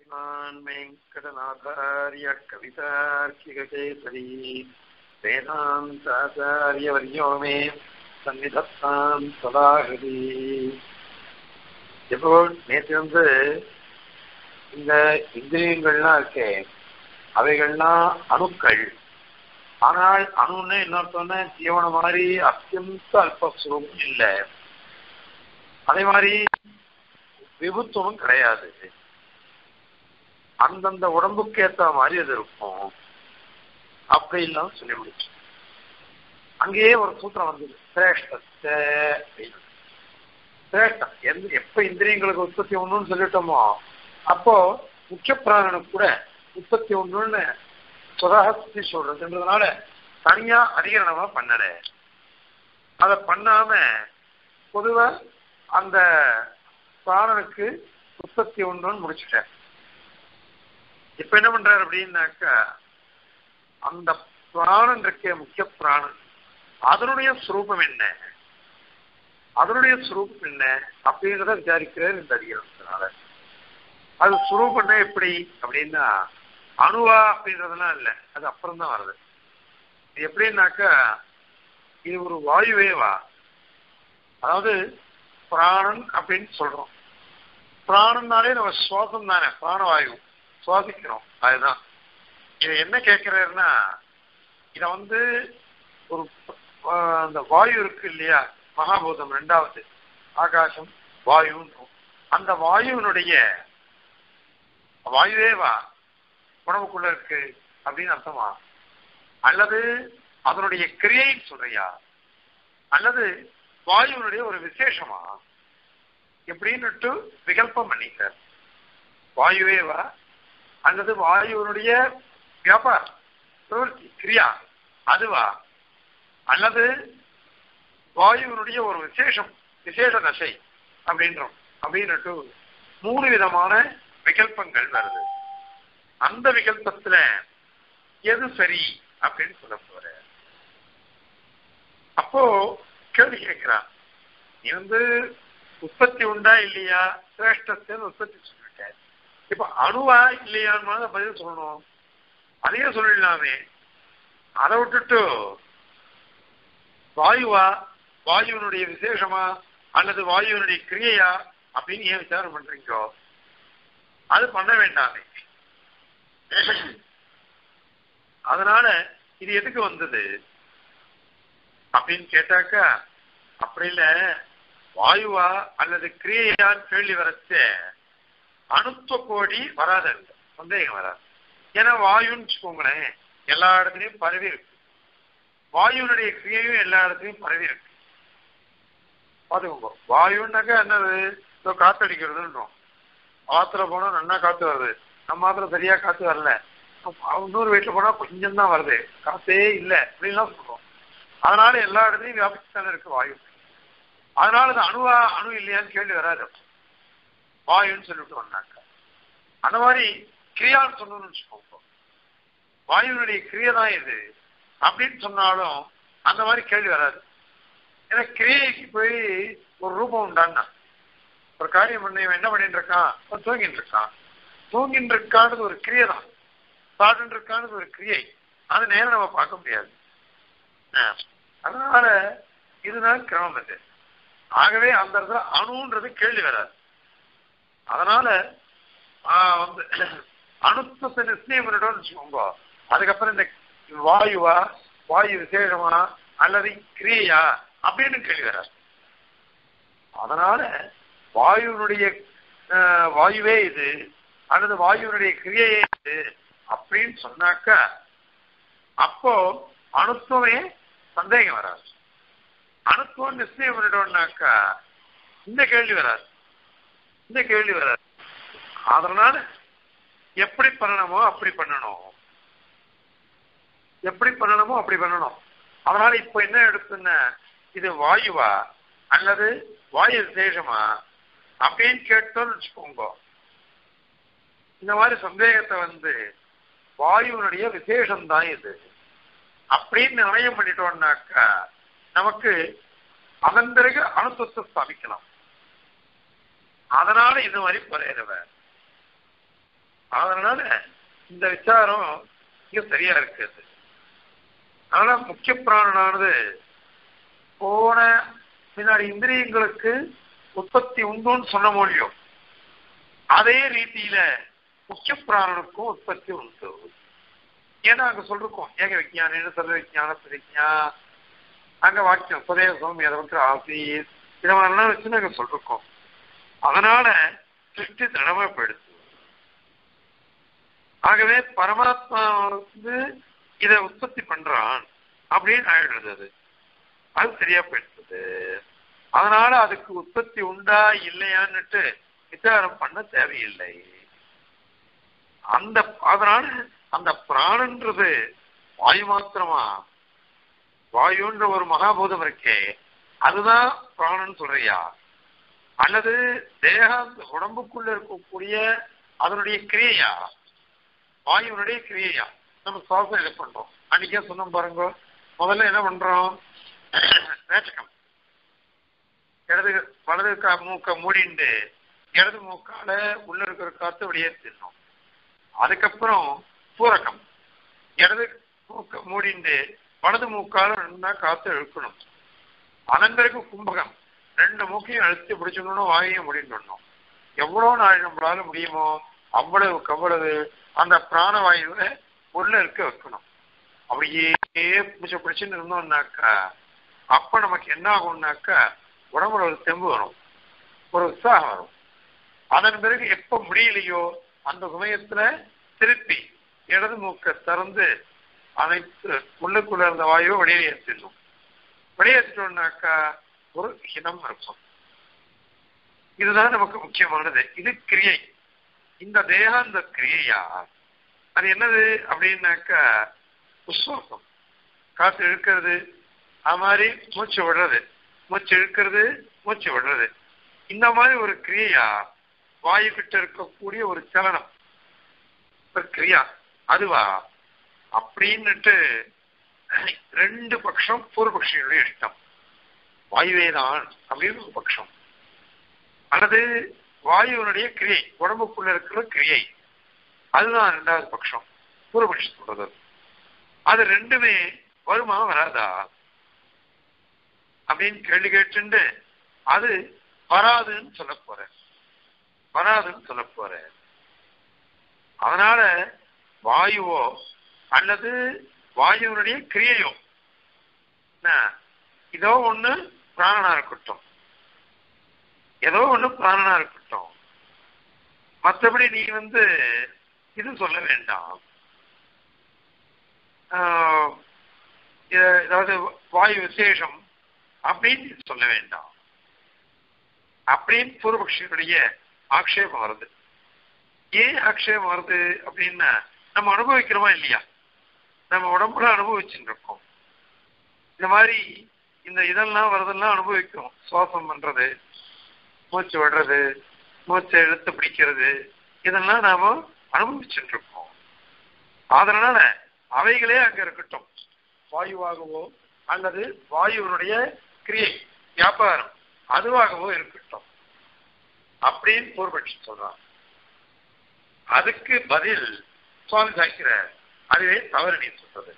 श्रीमान् वेङ्कटनाथार्य कवितार्किककेसरी वेदान्ताचार्यवर्यो मे சந்நிதத்தான் சதாகதி இப்போ நேற்று வந்து இந்த இந்திரியங்கள்லாம் இருக்கே அவைகள்லாம் அணுக்கள் ஆனால் அணுன்னு இன்னொருத்தோன்னு ஜீவன மாதிரி அத்தியந்த அல்பஸ்வரூபம் இல்லை அதே மாதிரி விபுத்துவம் கிடையாது அந்தந்த உடம்புக்கு ஏற்ற மாதிரி அது இருக்கும் அப்படின்லாம் சொல்லி முடிச்சு அங்கேயே ஒரு சூத்திரம் வந்தது சிரேஷ்டத்தை சிரேஷ்டம் எந்த எப்ப இந்திரியங்களுக்கு உற்பத்தி ஒண்ணுன்னு சொல்லிட்டோமோ அப்போ முக்கிய பிராணனுக்கு கூட உற்பத்தி ஒண்ணுன்னு சுதாகத்தி சொல்றதுன்றதுனால தனியா அதிகரணமா பண்ணல அதை பண்ணாம பொதுவா அந்த பிராணனுக்கு உற்பத்தி ஒன்றுன்னு முடிச்சுட்டேன் இப்ப என்ன பண்றாரு அப்படின்னாக்கா அந்த பிராணன் இருக்க முக்கிய பிராணன் அதனுடைய சுரூபம் என்ன அதனுடைய சுரூபம் என்ன அப்படின்றத விசாரிக்கிறார் இந்த அதிகாரத்தினால அது சுரூபம்னா எப்படி அப்படின்னா அணுவா அப்படின்றதுலாம் இல்லை அது அப்புறம் தான் வருது இது எப்படின்னாக்கா இது ஒரு வாயுவேவா அதாவது பிராணன் அப்படின்னு சொல்றோம் பிராணன்னாலே நம்ம சுவாசம் தானே பிராணவாயு சுவாசிக்கிறோம் அதுதான் இதை என்ன கேட்கிறாருன்னா இத வந்து ஒரு அந்த வாயு இருக்கு இல்லையா மகாபூதம் ரெண்டாவது ஆகாசம் வாயுன்னு அந்த வாயுவினுடைய வாயுவேவா உணவுக்குள்ள இருக்கு அப்படின்னு அர்த்தமா அல்லது அதனுடைய கிரியைன்னு சொல்றியா அல்லது வாயுனுடைய ஒரு விசேஷமா எப்படின்னுட்டு விகல்பம் பண்ணிக்கிறார் வாயுவேவா அல்லது வாயுவனுடைய வியாபாரம் பிரவருத்தி கிரியா அதுவா அல்லது வாயுவனுடைய ஒரு விசேஷம் விசேஷ தசை அப்படின்றோம் அப்படின்னுட்டு மூணு விதமான விகல்பங்கள் வருது அந்த விகல்பத்துல எது சரி அப்படின்னு சொல்ல போற அப்போ கேள்வி கேட்கிறான் நீ வந்து உற்பத்தி உண்டா இல்லையா சிரேஷ்டத்தின் உற்பத்தி சொல்லிட்ட இப்ப அணுவா இல்லையான்னு பதில் சொல்லணும் அதையே சொல்லிடலாமே அதை விட்டுட்டு வாயுவா வாயுவனுடைய விசேஷமா அல்லது வாயுவனுடைய கிரியையா அப்படின்னு ஏன் விசாரம் பண்றீங்கோ அது பண்ண வேண்டாமே அதனால இது எதுக்கு வந்தது அப்படின்னு கேட்டாக்கா அப்படி இல்ல வாயுவா அல்லது கிரியையான்னு கேள்வி வரச்ச அணுத்துவ கோடி வராது சந்தேகம் வராது ஏன்னா வாயுன்னு வச்சுக்கோங்களேன் எல்லா இடத்துலயும் பரவி இருக்கு வாயுனுடைய கிரியையும் எல்லா இடத்துலயும் பரவி இருக்கு பாத்துக்கோங்க வாயுன்னாக்கா என்னது இதோ காத்தடிக்கிறதுன்றோம் ஆத்துல போனா நல்லா காத்து வருது நம்ம மாத்திர சரியா காத்து வரல இன்னொரு வீட்டுல போனா கொஞ்சம் தான் வருது காத்தே இல்லை அப்படின்லாம் சொல்றோம் அதனால எல்லா இடத்துலயும் வியாபிச்சுதானே இருக்கு வாயு அதனால அது அணுவா அணு இல்லையான்னு கேள்வி வராது வாயுன்னு சொல்லிட்டு வந்தாங்க அந்த மாதிரி கிரியான்னு சொன்னோம்னு வச்சுக்கோங்க வாயுனுடைய கிரியை தான் இது அப்படின்னு சொன்னாலும் அந்த மாதிரி கேள்வி வராது ஏன்னா கிரியைக்கு போய் ஒரு ரூபம் உண்டான்னா ஒரு காரியம் பண்ண என்ன பண்ணிட்டு இருக்கான் தூங்கிட்டு இருக்கான் தூங்கிட்டு இருக்கானது ஒரு கிரியை தான் சாப்பிட்டு இருக்கானது ஒரு கிரியை அது நேரம் நம்ம பார்க்க முடியாது அதனால இதுதான் கிரமம் இது ஆகவே அந்த இடத்துல அணுன்றது கேள்வி வராது அதனால வந்து அணுத்துவத்தை நிச்சயம் பண்ணிட்டோம்னு வச்சுக்கோங்க அதுக்கப்புறம் இந்த வாயுவா வாயு விசேஷமா அல்லது கிரியையா அப்படின்னு கேள்வி வராது அதனால வாயுனுடைய வாயுவே இது அல்லது வாயுனுடைய கிரியையே இது அப்படின்னு சொன்னாக்க அப்போ அணுத்துவமே சந்தேகம் வராது அணுத்துவம் நிச்சயம் பண்ணிட்டோம்னாக்கா இந்த கேள்வி வராது இந்த கேள்வி வராது அதனால எப்படி பண்ணணுமோ அப்படி பண்ணணும் எப்படி பண்ணணுமோ அப்படி பண்ணணும் அதனால இப்ப என்ன எடுத்துன்னா இது வாயுவா அல்லது வாயு விசேஷமா அப்படின்னு கேட்டோம்னு வச்சுக்கோங்க இந்த மாதிரி சந்தேகத்தை வந்து வாயுனுடைய விசேஷம் தான் இது அப்படின்னு நிர்ணயம் பண்ணிட்டோம்னாக்கா நமக்கு அதன் பிறகு அணுத்துவத்தை ஸ்தாபிக்கலாம் அதனால இது மாதிரி குறையிறவ அதனால இந்த விசாரம் இங்க சரியா இருக்குது அதனால முக்கிய பிராணனானது போன பின்னாடி இந்திரியங்களுக்கு உற்பத்தி உண்டுன்னு சொன்ன மொழியும் அதே ரீதியில முக்கிய பிராணனுக்கும் உற்பத்தி உண்டு ஏன்னா அங்க சொல்லிருக்கோம் ஏக விஜயானின்னு சர்வ விஜயான பிரதிஜா அங்க வாக்கியம் சுதேவ சுவாமி அதை வந்து ஆசீர் இதை மாதிரிலாம் வச்சு நாங்க சொல்லிருக்கோம் அதனால சிருஷ்டி திடமைப்படுத்து ஆகவே பரமாத்மா வந்து இதை உற்பத்தி பண்றான் அப்படின்னு ஆயிடுறது அது அது சரியா போயிடுது அதனால அதுக்கு உற்பத்தி உண்டா இல்லையான்னுட்டு விசாரம் பண்ண தேவையில்லை அந்த அதனால அந்த பிராணன்றது வாயு மாத்திரமா வாயுன்ற ஒரு மகாபூதம் இருக்கே அதுதான் பிராணன் சொல்றியா அல்லது தேக உடம்புக்குள்ள இருக்கக்கூடிய அதனுடைய கிரியையா வாயுனுடைய கிரியையா நம்ம சுவாசம் இது பண்றோம் அன்னைக்கே சொன்னோம் பாருங்க முதல்ல என்ன பண்றோம் வேச்சகம் இடது வலது கா மூக்க மூடிண்டு இடது மூக்கால உள்ள இருக்கிற காத்து வெளியேற்றிடணும் அதுக்கப்புறம் பூரகம் இடது மூக்க மூடிண்டு வலது மூக்கால ரெண்டா காத்து இழுக்கணும் அதன் பிறகு கும்பகம் ரெண்டு மூக்கையும் அழுத்தி பிடிச்சிடணும் வாயையும் முடிந்துடணும் எவ்வளவு நாள் நம்மளால முடியுமோ அவ்வளவுக்கு அவ்வளவு அந்த பிராணவாயுவை உள்ள இருக்க வைக்கணும் அப்படியே பிடிச்ச பிடிச்சுன்னு இருந்தோம்னாக்கா அப்ப நமக்கு என்ன ஆகும்னாக்கா உடம்புல ஒரு தெம்பு வரும் ஒரு உற்சாகம் வரும் அதன் பிறகு எப்ப முடியலையோ அந்த சமயத்துல திருப்பி இடது மூக்க திறந்து அனைத்து உள்ளுக்குள்ள இருந்த வாயுவை வெளியேற்றிடணும் வெளியேற்றிட்டோம்னாக்கா ஒரு ஹிதம் இருக்கும் இதுதான் நமக்கு முக்கியமானது இது கிரியை இந்த தேகம் இந்த கிரியையா அது என்னது அப்படின்னாக்கா உஸ்வாசம் காசு இழுக்கிறது அது மாதிரி மூச்சு விடுறது மூச்சு இழுக்கிறது மூச்சு விடுறது இந்த மாதிரி ஒரு கிரியையா வாயு கிட்ட இருக்கக்கூடிய ஒரு சலனம் ஒரு கிரியா அதுவா அப்படின்னுட்டு ரெண்டு பட்சம் பூர்வபக்ஷியுடைய இஷ்டம் வாயுவேதான் அப்படின்னு ஒரு பட்சம் அல்லது வாயுவனுடைய கிரியை உடம்புக்குள்ள இருக்கிற கிரியை அதுதான் ரெண்டாவது பட்சம் பூர்வபக்ஷம் சொல்றது அது ரெண்டுமே வருமா வராதா அப்படின்னு கேள்வி கேட்டுண்டு அது வராதுன்னு சொல்ல போற வராதுன்னு சொல்ல போற அதனால வாயுவோ அல்லது வாயுவனுடைய கிரியையோ இதோ ஒண்ணு பிராணனா இருக்கட்டும் ஏதோ ஒண்ணு பிராணனா இருக்கட்டும் மற்றபடி நீ வந்து இது சொல்ல வேண்டாம் ஏதாவது வாயு விசேஷம் அப்படின்னு சொல்ல வேண்டாம் அப்படின்னு பூர்வபக்ஷியுடைய ஆக்ஷேபம் வருது ஏன் ஆக்ஷேபம் வருது அப்படின்னா நம்ம அனுபவிக்கிறோமா இல்லையா நம்ம உடம்புல அனுபவிச்சுட்டு இருக்கோம் இந்த மாதிரி இந்த இதெல்லாம் வரதெல்லாம் அனுபவிக்கும் சுவாசம் பண்றது மூச்சு விடுறது மூச்சை இழுத்து பிடிக்கிறது இதெல்லாம் நாம அனுபவிச்சுட்டு இருக்கோம் அதனால அவைகளே அங்க இருக்கட்டும் வாயுவாகவோ அல்லது வாயுவனுடைய கிரியை வியாபாரம் அதுவாகவோ இருக்கட்டும் அப்படின்னு பூர்வபட்சி சொல்றான் அதுக்கு பதில் சுவாமி சாய்க்கிற அதுவே தவறு நீ சொல்றது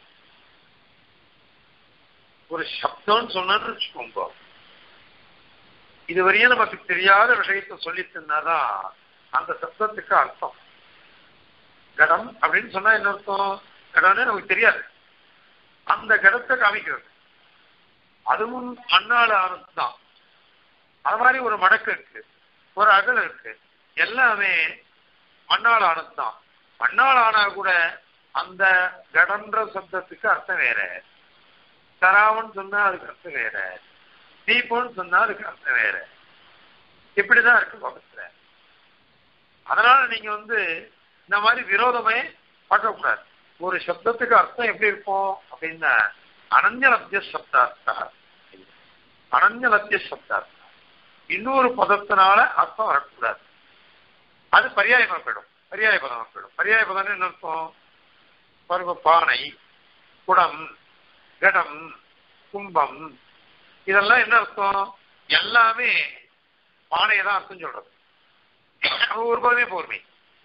ஒரு சப்தம்னு சொன்னு வச்சுக்கோங்க இதுவரையும் நமக்கு தெரியாத விஷயத்தை சொல்லி தந்தாதான் அந்த சப்தத்துக்கு அர்த்தம் கடம் அப்படின்னு சொன்னா என்ன அர்த்தம் கடம்னு நமக்கு தெரியாது அந்த கடத்தை காமிக்கிறது அதுவும் மண்ணால ஆனது தான் அது மாதிரி ஒரு மடக்கு இருக்கு ஒரு அகல் இருக்கு எல்லாமே மண்ணால் ஆனது தான் மண்ணால் ஆனா கூட அந்த கடன்ற சப்தத்துக்கு அர்த்தம் வேற தராமன்னு சொன்னா அதுக்கு அர்த்தம் வேற தீபம்னு சொன்னா அதுக்கு அர்த்தம் வேற இப்படிதான் இருக்கு பக்கத்துல அதனால நீங்க வந்து இந்த மாதிரி விரோதமே பார்க்கக்கூடாது ஒரு சப்தத்துக்கு அர்த்தம் எப்படி இருக்கும் அப்படின்னா அனஞ்சலத்திய சப்தார்த்தா அனஞ்சலத்திய சப்தார்த்தா இன்னொரு பதத்தினால அர்த்தம் வரக்கூடாது அது பரியாயமா போயிடும் பரியாய பதமா போயிடும் பரியாய பதம் என்ன அர்த்தம் பருவ பானை குடம் கடம் கும்பம் இதெல்லாம் என்ன அர்த்தம் எல்லாமே பானையை தான் அர்த்தம் சொல்றது ஒரு பதமே போர்மை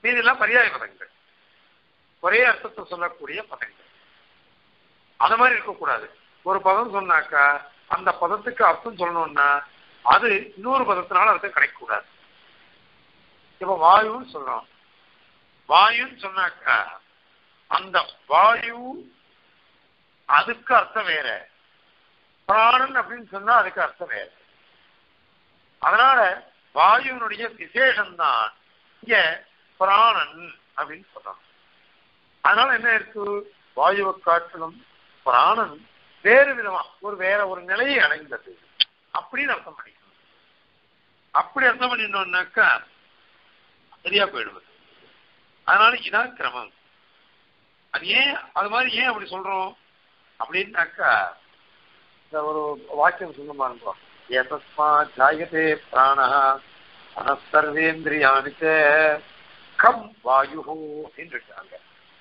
மீதெல்லாம் பரியாய பதங்கள் ஒரே அர்த்தத்தை சொல்லக்கூடிய பதங்கள் அது மாதிரி இருக்கக்கூடாது ஒரு பதம் சொன்னாக்கா அந்த பதத்துக்கு அர்த்தம் சொல்லணும்னா அது இன்னொரு பதத்தினால அர்த்தம் கிடைக்கக்கூடாது இப்ப வாயுன்னு சொல்றோம் வாயுன்னு சொன்னாக்கா அந்த வாயு அதுக்கு அர்த்தம் வேற பிராணன் அப்படின்னு சொன்னா அதுக்கு அர்த்தம் வேற அதனால வாயுனுடைய விசேஷம்தான் இங்க பிராணன் அப்படின்னு சொல்றாங்க அதனால என்ன இருக்கு வாயுவை காட்டிலும் பிராணன் வேறு விதமா ஒரு வேற ஒரு நிலையை அடைந்தது அப்படின்னு அர்த்தம் பண்ணிக்கணும் அப்படி அர்த்தம் பண்ணினோம்னாக்கா சரியா போயிடுவது அதனால இதான் கிரமம் அது ஏன் அது மாதிரி ஏன் அப்படி சொல்றோம் அப்படின்னாக்கா இந்த ஒரு வாக்கியம் சொல்ல பாருங்க ஏதஸ்மா ஜாயதே பிராணா அனசர்வேந்திரியானி கம் வாயு அப்படின்னு இருக்காங்க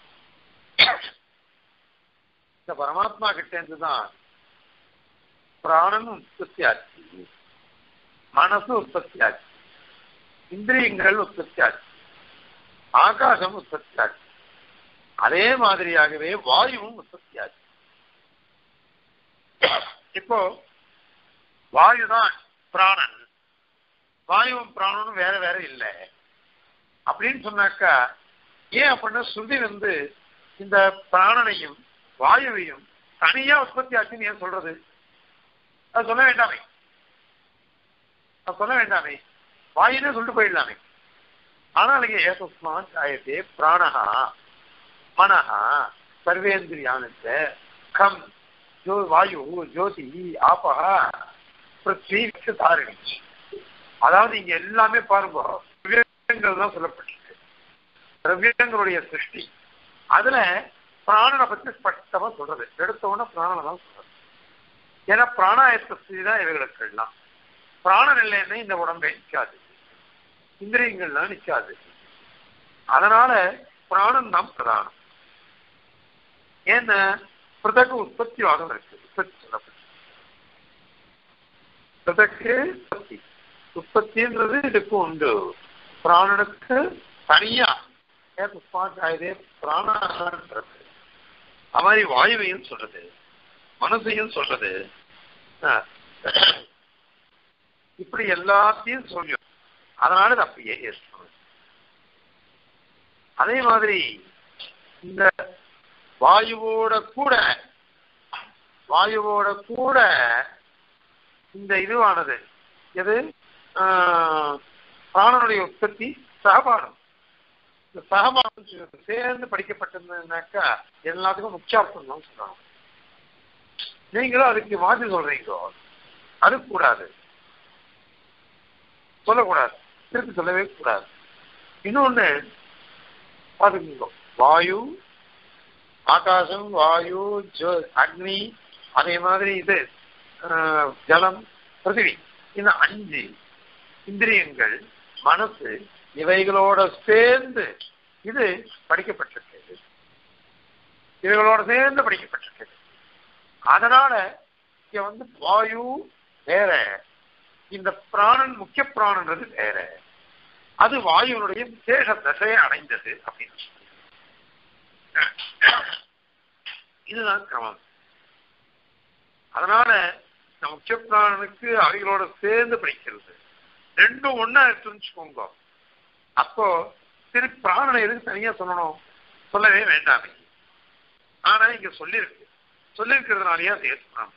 இந்த பரமாத்மா கிட்ட இருந்து தான் பிராணன் உற்பத்தி ஆச்சு மனசு உற்பத்தி ஆச்சு இந்திரியங்கள் உற்பத்தி ஆச்சு ஆகாசம் உற்பத்தி ஆச்சு அதே மாதிரியாகவே வாயுவும் உற்பத்தி ஆச்சு இப்போ வாயுதான் பிராணன் வாயுவும் பிராணனும் வேற வேற இல்லை அப்படின்னு சொன்னாக்கா ஏன் அப்படின்னா ஸ்ருதி வந்து இந்த பிராணனையும் வாயுவையும் தனியா உற்பத்தி ஆச்சுன்னு ஏன் சொல்றது அது சொல்ல வேண்டாமே அது சொல்ல வேண்டாமே வாயுனே சொல்லிட்டு போயிடலாமே ஆனால் இங்கே ஏசஸ்மா ஜாயத்தே பிராணஹா மனஹா சர்வேந்திரியானந்த கம் ஜோ வாயு ஜோதி ஆபஹா பிருத்வி தாரணி அதாவது இங்க எல்லாமே பாருங்க திரவியங்கள் தான் சொல்லப்பட்டிருக்கு திரவியங்களுடைய சிருஷ்டி அதுல பிராணனை பத்தி ஸ்பஷ்டமா சொல்றது எடுத்த உடனே பிராணனை தான் சொல்றது ஏன்னா பிராணாயத்த ஸ்திதி தான் இவைகளுக்கு எல்லாம் பிராணன் இல்லைன்னா இந்த உடம்பை நிற்காது இந்திரியங்கள்லாம் நிற்காது அதனால பிராணம் தான் பிரதானம் ஏன்னா பிரதக்கு உற்பத்திவாதம் இருக்கு உற்பத்தி சொல்லப்பட்டு பிரதக்கு உற்பத்தி உற்பத்தின்றது இதுக்கு உண்டு பிராணனுக்கு தனியா ஏதே பிராணன்றது அது மாதிரி வாயுவையும் சொல்றது மனசையும் சொல்றது இப்படி எல்லாத்தையும் சொல்லும் அதனால இது அப்படியே ஏற்கணும் அதே மாதிரி இந்த வாயுவோட கூட வாயுவோட கூட இந்த இதுவானது எது பிராணனுடைய உற்பத்தி சகபானம் இந்த சகபானம் சேர்ந்து படிக்கப்பட்டிருந்ததுனாக்கா எல்லாத்துக்கும் முக்கியார்த்தம் தான் சொல்றாங்க நீங்களும் அதுக்கு மாற்றி சொல்றீங்க அது கூடாது சொல்லக்கூடாது திருப்பி சொல்லவே கூடாது இன்னொன்னு பாத்துக்கோங்க வாயு ஆகாசம் வாயு அக்னி அதே மாதிரி இது ஜலம் பிருத்திவி இந்த அஞ்சு இந்திரியங்கள் மனசு இவைகளோட சேர்ந்து இது படிக்கப்பட்டிருக்கிறது இவைகளோட சேர்ந்து படிக்கப்பட்டிருக்கிறது அதனால இங்க வந்து வாயு வேற இந்த பிராணன் முக்கிய பிராணன்றது வேற அது வாயுனுடைய விசேஷ தசையை அடைந்தது அப்படின்னு இதுதான் கிரமம் அதனால இந்த முக்கிய பிராணனுக்கு அவைகளோட சேர்ந்து படிக்கிறது ரெண்டும் ஒன்னா எடுத்துச்சுக்கோங்க அப்போ சரி பிராணனை எதுக்கு தனியா சொல்லணும் சொல்லவே வேண்டாமே ஆனா இங்க சொல்லியிருக்கு சொல்லியிருக்கிறதுனாலயே அதை ஏற்றுக்கணும்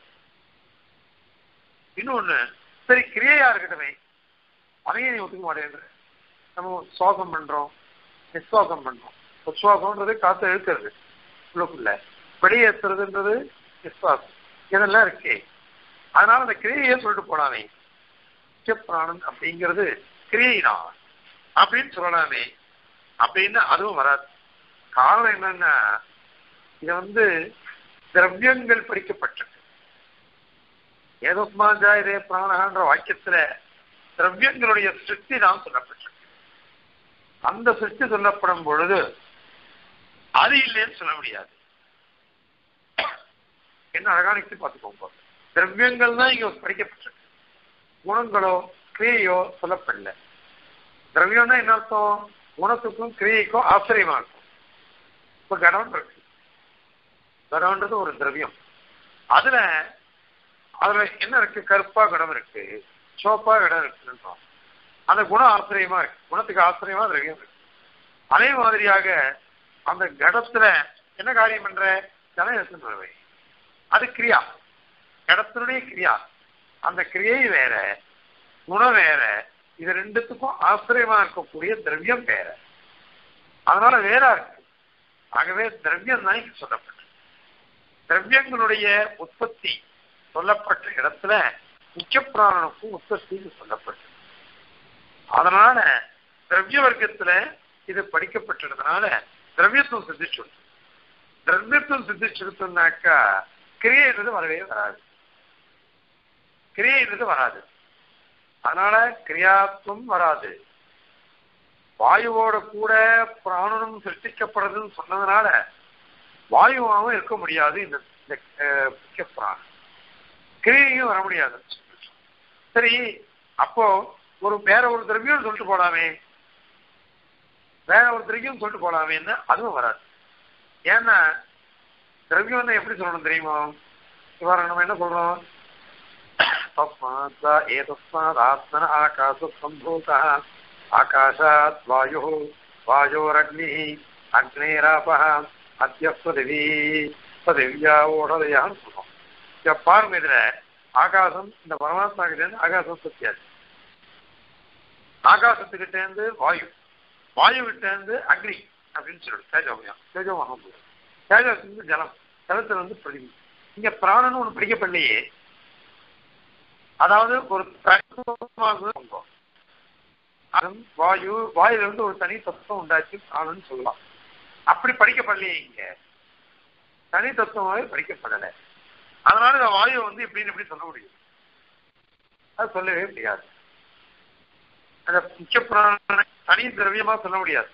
இன்னொன்னு சரி கிரியையா இருக்கட்டுமே அதையே நீ ஒத்துக்க மாட்டேன்ற நம்ம சுவாசம் பண்றோம் நிஸ்வாசம் பண்றோம் உச்சுவாசம்ன்றது காத்து இழுக்கிறது உள்ளுக்குள்ள வெளியேற்றுறதுன்றது நிஸ்வாசம் இதெல்லாம் இருக்கே அதனால அந்த கிரியையே சொல்லிட்டு போலாமே பிராணன் அப்படிங்கிறது கிரியை தான் அப்படின்னு சொல்லலாமே அப்படின்னு அதுவும் வராது காரணம் என்னன்னா இது வந்து திரவியங்கள் படிக்கப்பட்டிருக்கு ஏதோஸ்மாஞ்சா இதே பிராணகான்ற வாக்கியத்துல திரவியங்களுடைய சிருஷ்டி தான் சொல்லப்பட்டிருக்கு அந்த சிருஷ்டி சொல்லப்படும் பொழுது அது இல்லைன்னு சொல்ல முடியாது என்ன அழகான பார்த்துக்கோங்க திரவியங்கள் தான் இங்க படிக்கப்பட்டிருக்கு குணங்களோ கிரியையோ சொல்லப்படல திரவியம்னா என்ன அர்த்தம் குணத்துக்கும் கிரியைக்கும் ஆச்சரியமா இருக்கும் இப்ப கடம் இருக்கு கடம்ன்றது ஒரு திரவியம் அதுல அதுல என்ன இருக்கு கருப்பா கடம் இருக்கு சோப்பா கடம் இருக்குன்றோம் அந்த குணம் ஆச்சரியமா இருக்கு குணத்துக்கு ஆச்சரியமா திரவியம் இருக்கு அதே மாதிரியாக அந்த கடத்துல என்ன காரியம் பண்ற ஜலம் எடுத்துட்டு வருவேன் அது கிரியா கடத்தினுடைய கிரியா அந்த கிரியை வேற குணம் வேற இது ரெண்டுத்துக்கும் ஆச்சரியமா இருக்கக்கூடிய திரவியம் வேற அதனால வேற இருக்கு ஆகவே திரவியம் தான் இங்க சொல்லப்பட்டது திரவியங்களுடைய உற்பத்தி சொல்லப்பட்ட இடத்துல முக்கிய பிராணனுக்கும் உற்பத்தின்னு சொல்லப்பட்டது அதனால திரவிய வர்க்கத்துல இது படிக்கப்பட்டதுனால திரவியத்துவம் சித்திச்சு திரவியத்துவம் சித்திச்சுடுத்தோம்னாக்கா கிரியைன்றது வரவே வராது கிரியைன்றது வராது அதனால கிரியாத்துவம் வராது வாயுவோட கூட பிராணனும் சிருஷ்டிக்கப்படுறதுன்னு சொன்னதுனால வாயுவாகவும் இருக்க முடியாது இந்த இந்த, அஹ், முக்கிய பிராணம் கிரியையும் வர முடியாது சரி அப்போ ஒரு வேற ஒரு திரவியம் சொல்லிட்டு போலாமே வேற ஒரு திரவியம் சொல்லிட்டு போலாமேன்னு அதுவும் வராது ஏன்னா திரவியம் எப்படி சொல்லணும் தெரியுமா இவ்வாறு நம்ம என்ன சொல்றோம் தஸ்மாத் ஏதஸ்மாத் ஆத்மன ஆகாச சம்பூதா ஆகாஷாத் வாயு வாயோரக்னி அக்னேராப அத்தியஸ்வதிவி பதவியா ஓடதையான்னு சொல்றோம் இப்ப பாருங்க இதுல ஆகாசம் இந்த பரமாத்மா கிட்ட இருந்து ஆகாசம் சத்தியாச்சு ஆகாசத்துக்கிட்ட இருந்து வாயு வாயு கிட்ட இருந்து அக்னி அப்படின்னு சொல்லிடு தேஜோமயம் தேஜோமகம் தேஜோசிலிருந்து ஜலம் ஜலத்துல வந்து பிரதிபி இங்க பிராணன் ஒண்ணு பிடிக்கப்படலையே அதாவது ஒரு தனித்துவமாக அதுவும் வாயு வாயுல இருந்து ஒரு தனி தத்துவம் உண்டாச்சு பிராணன் சொல்லலாம் அப்படி படிக்கப்படலையே இங்க தனி தத்துவமாவே படிக்கப்படலை அதனால இந்த வாயு வந்து இப்படின்னு எப்படி சொல்ல முடியும் அது சொல்லவே முடியாது அந்த முக்கிய பிராண தனி திரவியமா சொல்ல முடியாது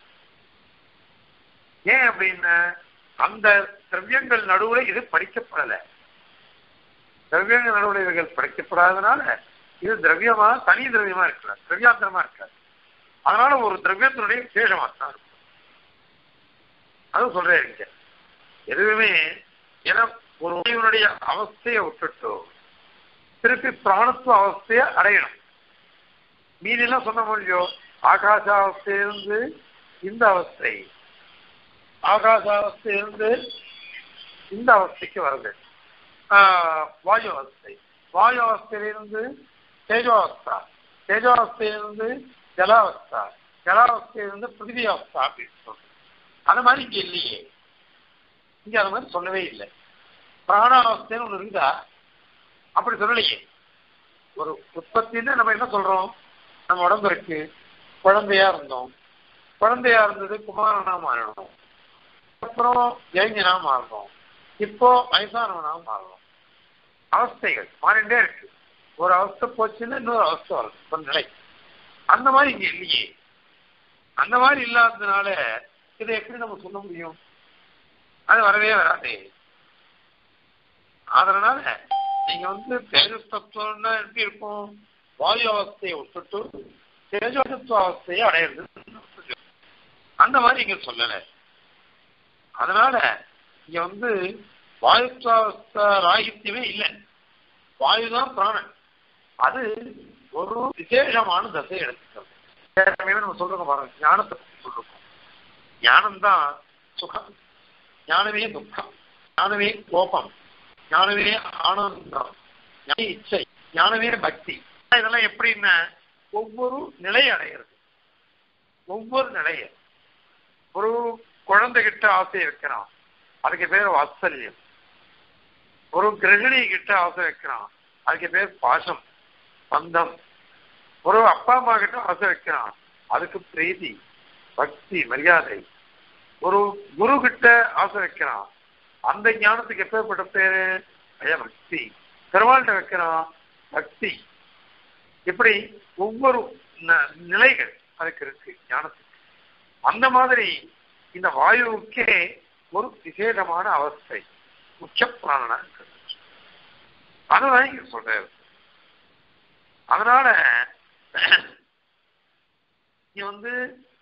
ஏன் அப்படின்னா அந்த திரவியங்கள் நடுவுல இது படிக்கப்படலை திரவியங்கள் நடுவுல இவைகள் படிக்கப்படாதனால இது திரவியமா தனி திரவியமா இருக்கலாம் திரவியாந்திரமா இருக்காது அதனால ஒரு திரவியத்தினுடைய விசேஷமா தான் இருக்கும் அதுவும் சொல்றேன் இங்க எதுவுமே ஏன்னா ஒரு உயிரினுடைய அவஸ்தையை விட்டுட்டோ திருப்பி பிராணத்துவ அவஸ்தையை அடையணும் மீதெல்லாம் சொன்ன முடியும் ஆகாசாவஸ்தையிலிருந்து இந்த அவஸ்தை ஆகாசாவஸ்தையிலிருந்து இந்த அவஸ்தைக்கு வருது ஆஹ், வாயு அவஸ்தை வாயு அவஸ்தையிலிருந்து தேஜோவஸ்தா தேஜோவஸ்தையிலிருந்து ஜலாவஸ்தா ஜலாவஸ்தையிலிருந்து பிருத்திவி அவஸ்தா அப்படின்னு சொல்றோம் அது மாதிரி இங்க இல்லையே இங்க அது மாதிரி சொல்லவே இல்லை பிராணாவஸ்தைன்னு ஒண்ணு இருந்தா அப்படி சொல்லலையே ஒரு உற்பத்தின்னு நம்ம என்ன சொல்றோம் நம்ம உடம்பு இருக்கு குழந்தையா இருந்தோம் குழந்தையா இருந்தது குமாரனா மாறணும் அப்புறம் இளைஞனா மாறணும் இப்போ வயசானவனா மாறணும் அவஸ்தைகள் மாறிண்டே இருக்கு ஒரு அவஸ்தை போச்சுன்னா இன்னொரு அவஸ்தை வரும் ஒரு நிலை அந்த மாதிரி இங்க இல்லையே அந்த மாதிரி இல்லாததுனால இதை எப்படி நம்ம சொல்ல முடியும் அது வரவே வராதே அதனால நீங்க வந்து தேஜஸ் தத்துவம்னா எப்படி இருக்கும் வாயு அவஸ்தையை விட்டுட்டு தேஜோதத்துவ அவஸ்தையை அடையிறது அந்த மாதிரி இங்க சொல்லல அதனால இங்க வந்து வாயுத்வாவஸ்தா ராகித்யமே இல்லை வாயுதான் பிராணன் அது ஒரு விசேஷமான தசை எடுத்துக்கிறது ஏற்கனவே நம்ம சொல்றோம் பாருங்க ஞானத்தை பத்தி சொல்றோம் ஞானம்தான் சுகம் ஞானமே துக்கம் ஞானமே கோபம் ஞானமே ஆனந்தம் ஞானமே இச்சை ஞானமே பக்தி இதெல்லாம் எப்படின்னா ஒவ்வொரு நிலை அடையிறது ஒவ்வொரு நிலைய ஒரு குழந்தைகிட்ட ஆசை வைக்கிறான் அதுக்கு பேர் வாத்சல்யம் ஒரு கிரகிணி கிட்ட ஆசை வைக்கிறான் அதுக்கு பேர் பாசம் பந்தம் ஒரு அப்பா அம்மா கிட்ட ஆசை வைக்கிறான் அதுக்கு பிரீதி பக்தி மரியாதை ஒரு குரு கிட்ட ஆசை வைக்கிறான் அந்த ஞானத்துக்கு எப்பேற்பட்ட பேரு பய பக்தி பெருமாள்கிட்ட வைக்கிறான் பக்தி இப்படி ஒவ்வொரு ந- நிலைகள் அதுக்கு இருக்கு ஞானத்துக்கு அந்த மாதிரி இந்த வாயுவுக்கே ஒரு விசேஷமான அவஸ்தை முக்கிய பிராணனா இருக்கு அதுதான் இங்க சொல்றாரு அதனால இங்க வந்து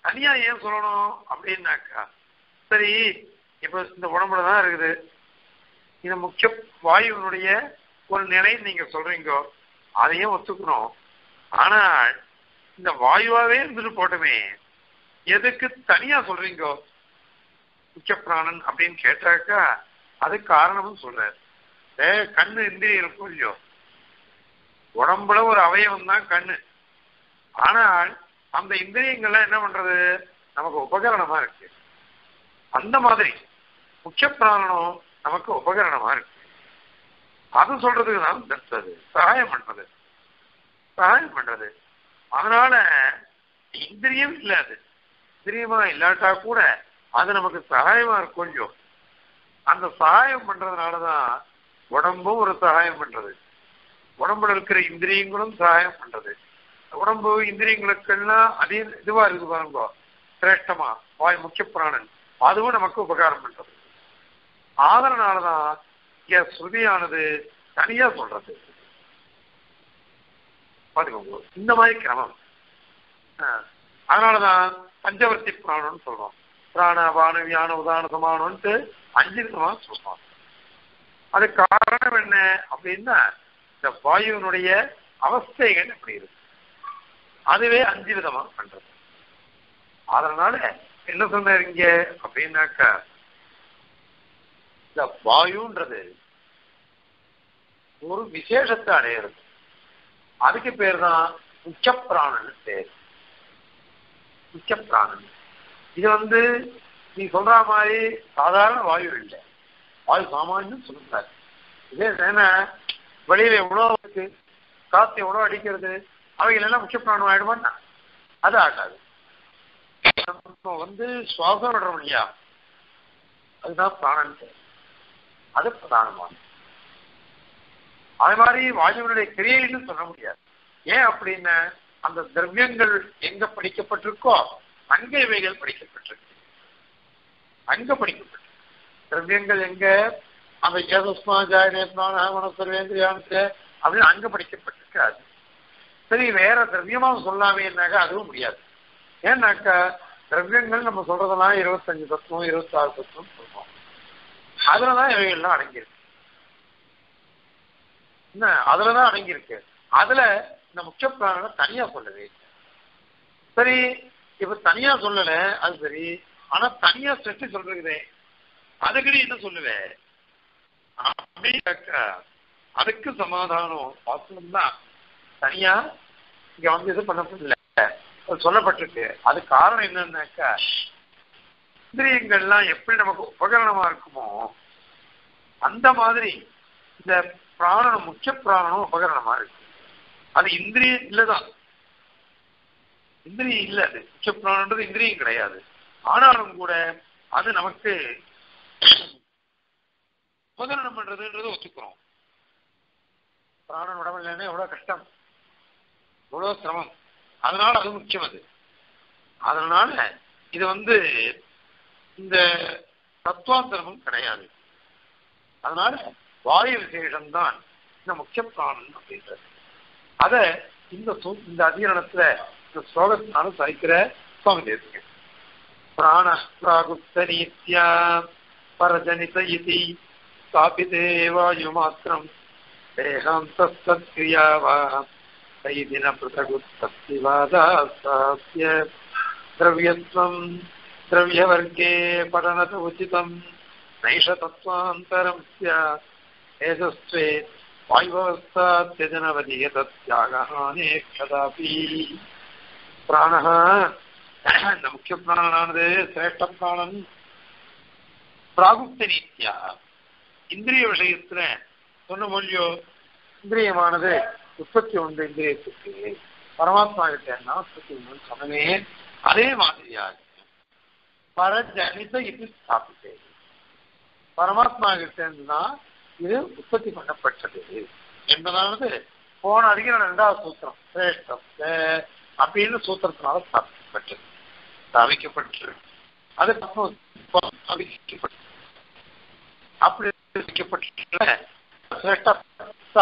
தனியா ஏன் சொல்லணும் அப்படின்னாக்கா சரி இப்ப இந்த உடம்புல தான் இருக்குது இது முக்கிய வாயுவினுடைய ஒரு நிலைன்னு நீங்க சொல்றீங்க அதையும் ஒத்துக்கணும் ஆனால் இந்த வாயுவாவே இருந்துட்டு போட்டுமே எதுக்கு தனியா சொல்றீங்க முக்கிய பிராணன் அப்படின்னு கேட்டாக்கா அது காரணமும் சொல்றாரு ஏ, கண்ணு இந்திரியம் இருக்கும் இல்லையோ உடம்புல ஒரு அவயவம் தான் கண்ணு ஆனால் அந்த இந்திரியங்கள்லாம் என்ன பண்றது நமக்கு உபகரணமா இருக்கு அந்த மாதிரி முக்கிய பிராணனும் நமக்கு உபகரணமா இருக்கு அது சொல்றதுக்கு தான் தடுத்தது சகாயம் பண்றது சகாயம் பண்றது அதனால இந்திரியம் இல்ல அது இந்திரியமா இல்லாட்டா கூட அது நமக்கு சகாயமா இருக்கும் இல்லையோ அந்த சகாயம் பண்றதுனாலதான் உடம்பும் ஒரு சகாயம் பண்றது உடம்புல இருக்கிற இந்திரியங்களும் சகாயம் பண்றது உடம்பு இந்திரியங்களுக்கெல்லாம் அதே இதுவா இருக்கு பாருங்க சிரேஷ்டமா வாய் முக்கிய பிராணன் அதுவும் நமக்கு உபகாரம் பண்றது ஆதரனாலதான் இங்க ஸ்ருதியானது தனியா சொல்றது பாத்துக்கோங்க இந்த மாதிரி கிரமம் ஆ, அதனாலதான் பஞ்சவர்த்தி பிராணம்னு சொல்றோம் பிராண பானு வியான உதான சமானம்ட்டு அஞ்சு விதமா சொல்றோம் அது காரணம் என்ன அப்படின்னா இந்த வாயுவினுடைய அவஸ்தைகள் எப்படி இருக்கு அதுவே அஞ்சு விதமா பண்றது அதனால என்ன சொன்னார் இங்க அப்படின்னாக்கா இந்த வாயுன்றது ஒரு விசேஷத்தை அடையிறது அதுக்கு பேர் தான் முக்கிய பிராணன் பேர் முக்கிய பிராணன் இது வந்து நீ சொல்ற மாதிரி சாதாரண வாயு இல்லை வாயு சாமானியம் சொல்லுறாரு இதே என்ன வெளியில எவ்வளோ இருக்கு காத்து எவ்வளோ அடிக்கிறது அவைகள் எல்லாம் முக்கிய பிராணம் ஆயிடுமான்னா அது ஆகாது நம்ம வந்து சுவாசம் விடுறோம் இல்லையா அதுதான் பிராணன் பேர். அது பிரதானமானது அது மாதிரி வாயுவினுடைய கிரியைன்னு சொல்ல முடியாது ஏன் அப்படின்னா அந்த திரவியங்கள் எங்க படிக்கப்பட்டிருக்கோ அங்க இவைகள் படிக்கப்பட்டிருக்கு அங்க படிக்கப்பட்டிருக்கு திரவியங்கள் எங்க அந்த ஏதஸ்மா ஜாயனேஸ்மான மனசர்வேந்திரியானு அப்படின்னு அங்க படிக்கப்பட்டிருக்காது சரி வேற திரவியமா சொல்லாமேனாக்கா அதுவும் முடியாது ஏன்னாக்கா திரவியங்கள் நம்ம சொல்றதெல்லாம் இருபத்தஞ்சு தத்துவம் இருபத்தாறு தத்துவம் சொல்றோம் அதுலதான் இவைகள்லாம் அடங்கியிருக்கு என்ன அதுலதான் அடங்கியிருக்கு அதுல இந்த முக்கிய பிராணனை தனியா சொல்லவே இல்லை. சரி இப்ப தனியா சொல்லல அது சரி ஆனா தனியா செட்டு சொல்றதே அதுக்கு நீ என்ன சொல்லுவேன் அப்படின்னாக்கா அதுக்கு சமாதானம் வாசனம் தான் தனியா இங்க வந்து இது பண்ணப்படல அது சொல்லப்பட்டிருக்கு அது காரணம் என்னன்னாக்கா இந்திரியங்கள்லாம் எப்படி நமக்கு உபகரணமா இருக்குமோ அந்த மாதிரி இந்த பிராணனம் முக்கிய பிராணனும் உபகரணமா இருக்கு அது இந்திரியம் இல்லதான் இந்திரியம் இல்ல அது முக்கிய பிராணன்றது இந்திரியம் கிடையாது ஆனாலும் கூட அது நமக்கு உபகரணம் பண்றதுன்றது ஒத்துக்கிறோம் பிராணன் உடம்பு இல்லைன்னா எவ்வளவு கஷ்டம் எவ்வளவு சிரமம் அதனால அது முக்கியம் அது அதனால இது வந்து இந்த தத்துவாந்தரமும் கிடையாது அதனால வாயு விசேஷம்தான் இந்த முக்கிய பிராணன் அப்படின்றது அத இந்த சூ- இந்த அதிகரணத்துல இந்த ஸ்லோகத்தினால சரிக்கிற சுவாமி தேசிக பிராண பிராகுப்த நீத்யா பரஜனித இதி ஸ்தாபிதே வாயு மாத்திரம் தேகாந்தஸ்திரியா வா கைதின பிருத்தகுத்தஸ்திவாதாஸ்ய திரவியத்வம் द्रव्यवर्गे पठनत उचितम् नैष तत्त्वान्तरं स्यात् एतस्त्वे वायुवस्थात्यजनवधिः तत्त्यागहाने कदापि प्राणः இந்த முக்கிய பிராணனானது சிரேஷ்ட பிராணன் பிராகுப்த நீத்தியா இந்திரிய விஷயத்துல சொன்ன மொழியோ இந்திரியமானது உற்பத்தி உண்டு இந்திரியத்துக்கு பரமாத்மா கிட்ட உற்பத்தி உண்டு சொன்னவே அதே மாதிரியாக பரஜனித இது ஸ்தாபித்தது பரமாத்மா கிட்ட இருந்துதான் இது உற்பத்தி பண்ணப்பட்டது என்பதானது போன அதிகாரம் இரண்டாவது சூத்திரம் சிரேஷ்டம் அஹ் அப்படின்னு சூத்திரத்தினால ஸ்தாபிக்கப்பட்டது ஸ்தாபிக்கப்பட்டு அது அப்புறம் ஸ்தாபிக்கப்பட்டது அப்படி ஸ்தாபிக்கப்பட்ட சிரேஷ்ட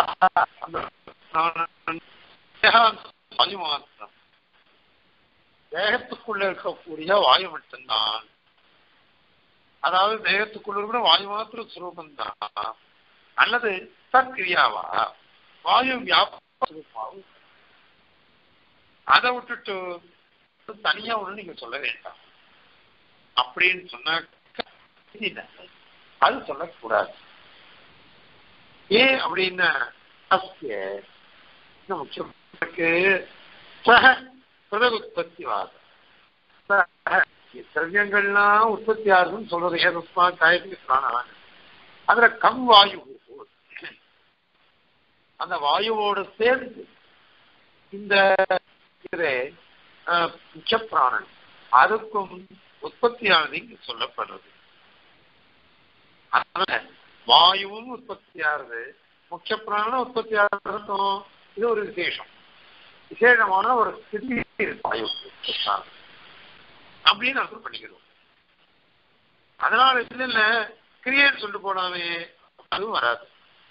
அந்த வாயு மாத்திரம் தேகத்துக்குள்ள இருக்கக்கூடிய வாயு மட்டும்தான் அதாவது தேகத்துக்குள்ள இருக்கிற வாயு மாத்திர சுரூபந்தான் அல்லது சத்கிரியாவா வாயு வியாபாரம் அதை விட்டுட்டு தனியா ஒண்ணு நீங்க சொல்ல வேண்டாம் அப்படின்னு சொன்னா அது சொல்லக்கூடாது ஏன் அப்படின்னா அஸ்ய இந்த முக்கியம் இருக்கு சக பிரதகுத்பத்திவாதம் திரவியங்கள்லாம் உற்பத்தி ஆகுதுன்னு சொல்றது ஏதஸ்மா காயத்துக்கு பிராணான் அதுல கம் வாயு அந்த வாயுவோடு சேர்ந்து இந்த முக்கிய பிராணன் அதுக்கும் உற்பத்தியானது இங்கு சொல்லப்படுறது அதனால வாயுவும் உற்பத்தி ஆகுது முக்கிய பிராணம் உற்பத்தி ஆகிறதும் இது ஒரு விசேஷம் விசேஷமான ஒரு ஸ்திதி வாயு அப்படின்னு அர்த்தம் பண்ணிக்கிறோம் அதனால இல்ல கிரியேட் சொல்லிட்டு போனாவே அதுவும் வராது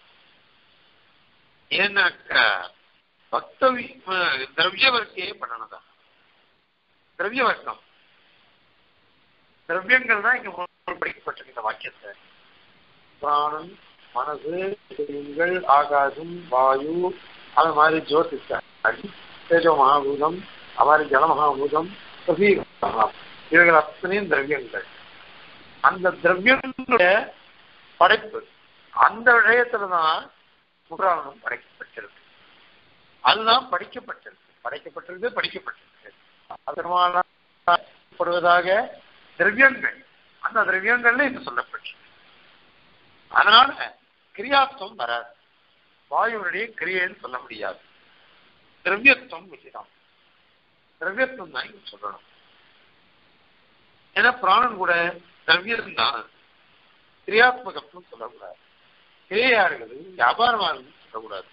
ஏன்னாக்கா பக்தவி திரவிய வர்க்கையே பண்ணணும் திரவிய வர்க்கம் திரவியங்கள் தான் இங்க படிக்கப்பட்டிருக்கு இந்த வாக்கியத்தை பிராணன் மனசு திரவியங்கள் ஆகாசம் வாயு அது மாதிரி ஜோதிஷ தேஜோ மகாபூதம் அது மாதிரி ஜல மகாபூதம் இவைகள் அத்தனையும் திரவியங்கள் அந்த திரவியங்களுடைய படைப்பு அந்த விஷயத்துலதான் முகாரணம் படைக்கப்பட்டிருக்கு அதுதான் படிக்கப்பட்டிருக்கு படைக்கப்பட்டிருக்கு படிக்கப்பட்டிருக்கு அதற்கானப்படுவதாக திரவியங்கள் அந்த திரவியங்கள்ல இது சொல்லப்பட்டிருக்கு அதனால கிரியாத்துவம் வராது வாயுனுடைய கிரியைன்னு சொல்ல முடியாது திரவியத்துவம் விகிதம் திரவியத்துவம் தான் இங்க சொல்லணும் ஏன்னா பிராணன் கூட திரவியம் தான் கிரியாத்மகத்துவம் சொல்லக்கூடாது கிரியா இருக்குது வியாபாரமா இருக்குன்னு சொல்லக்கூடாது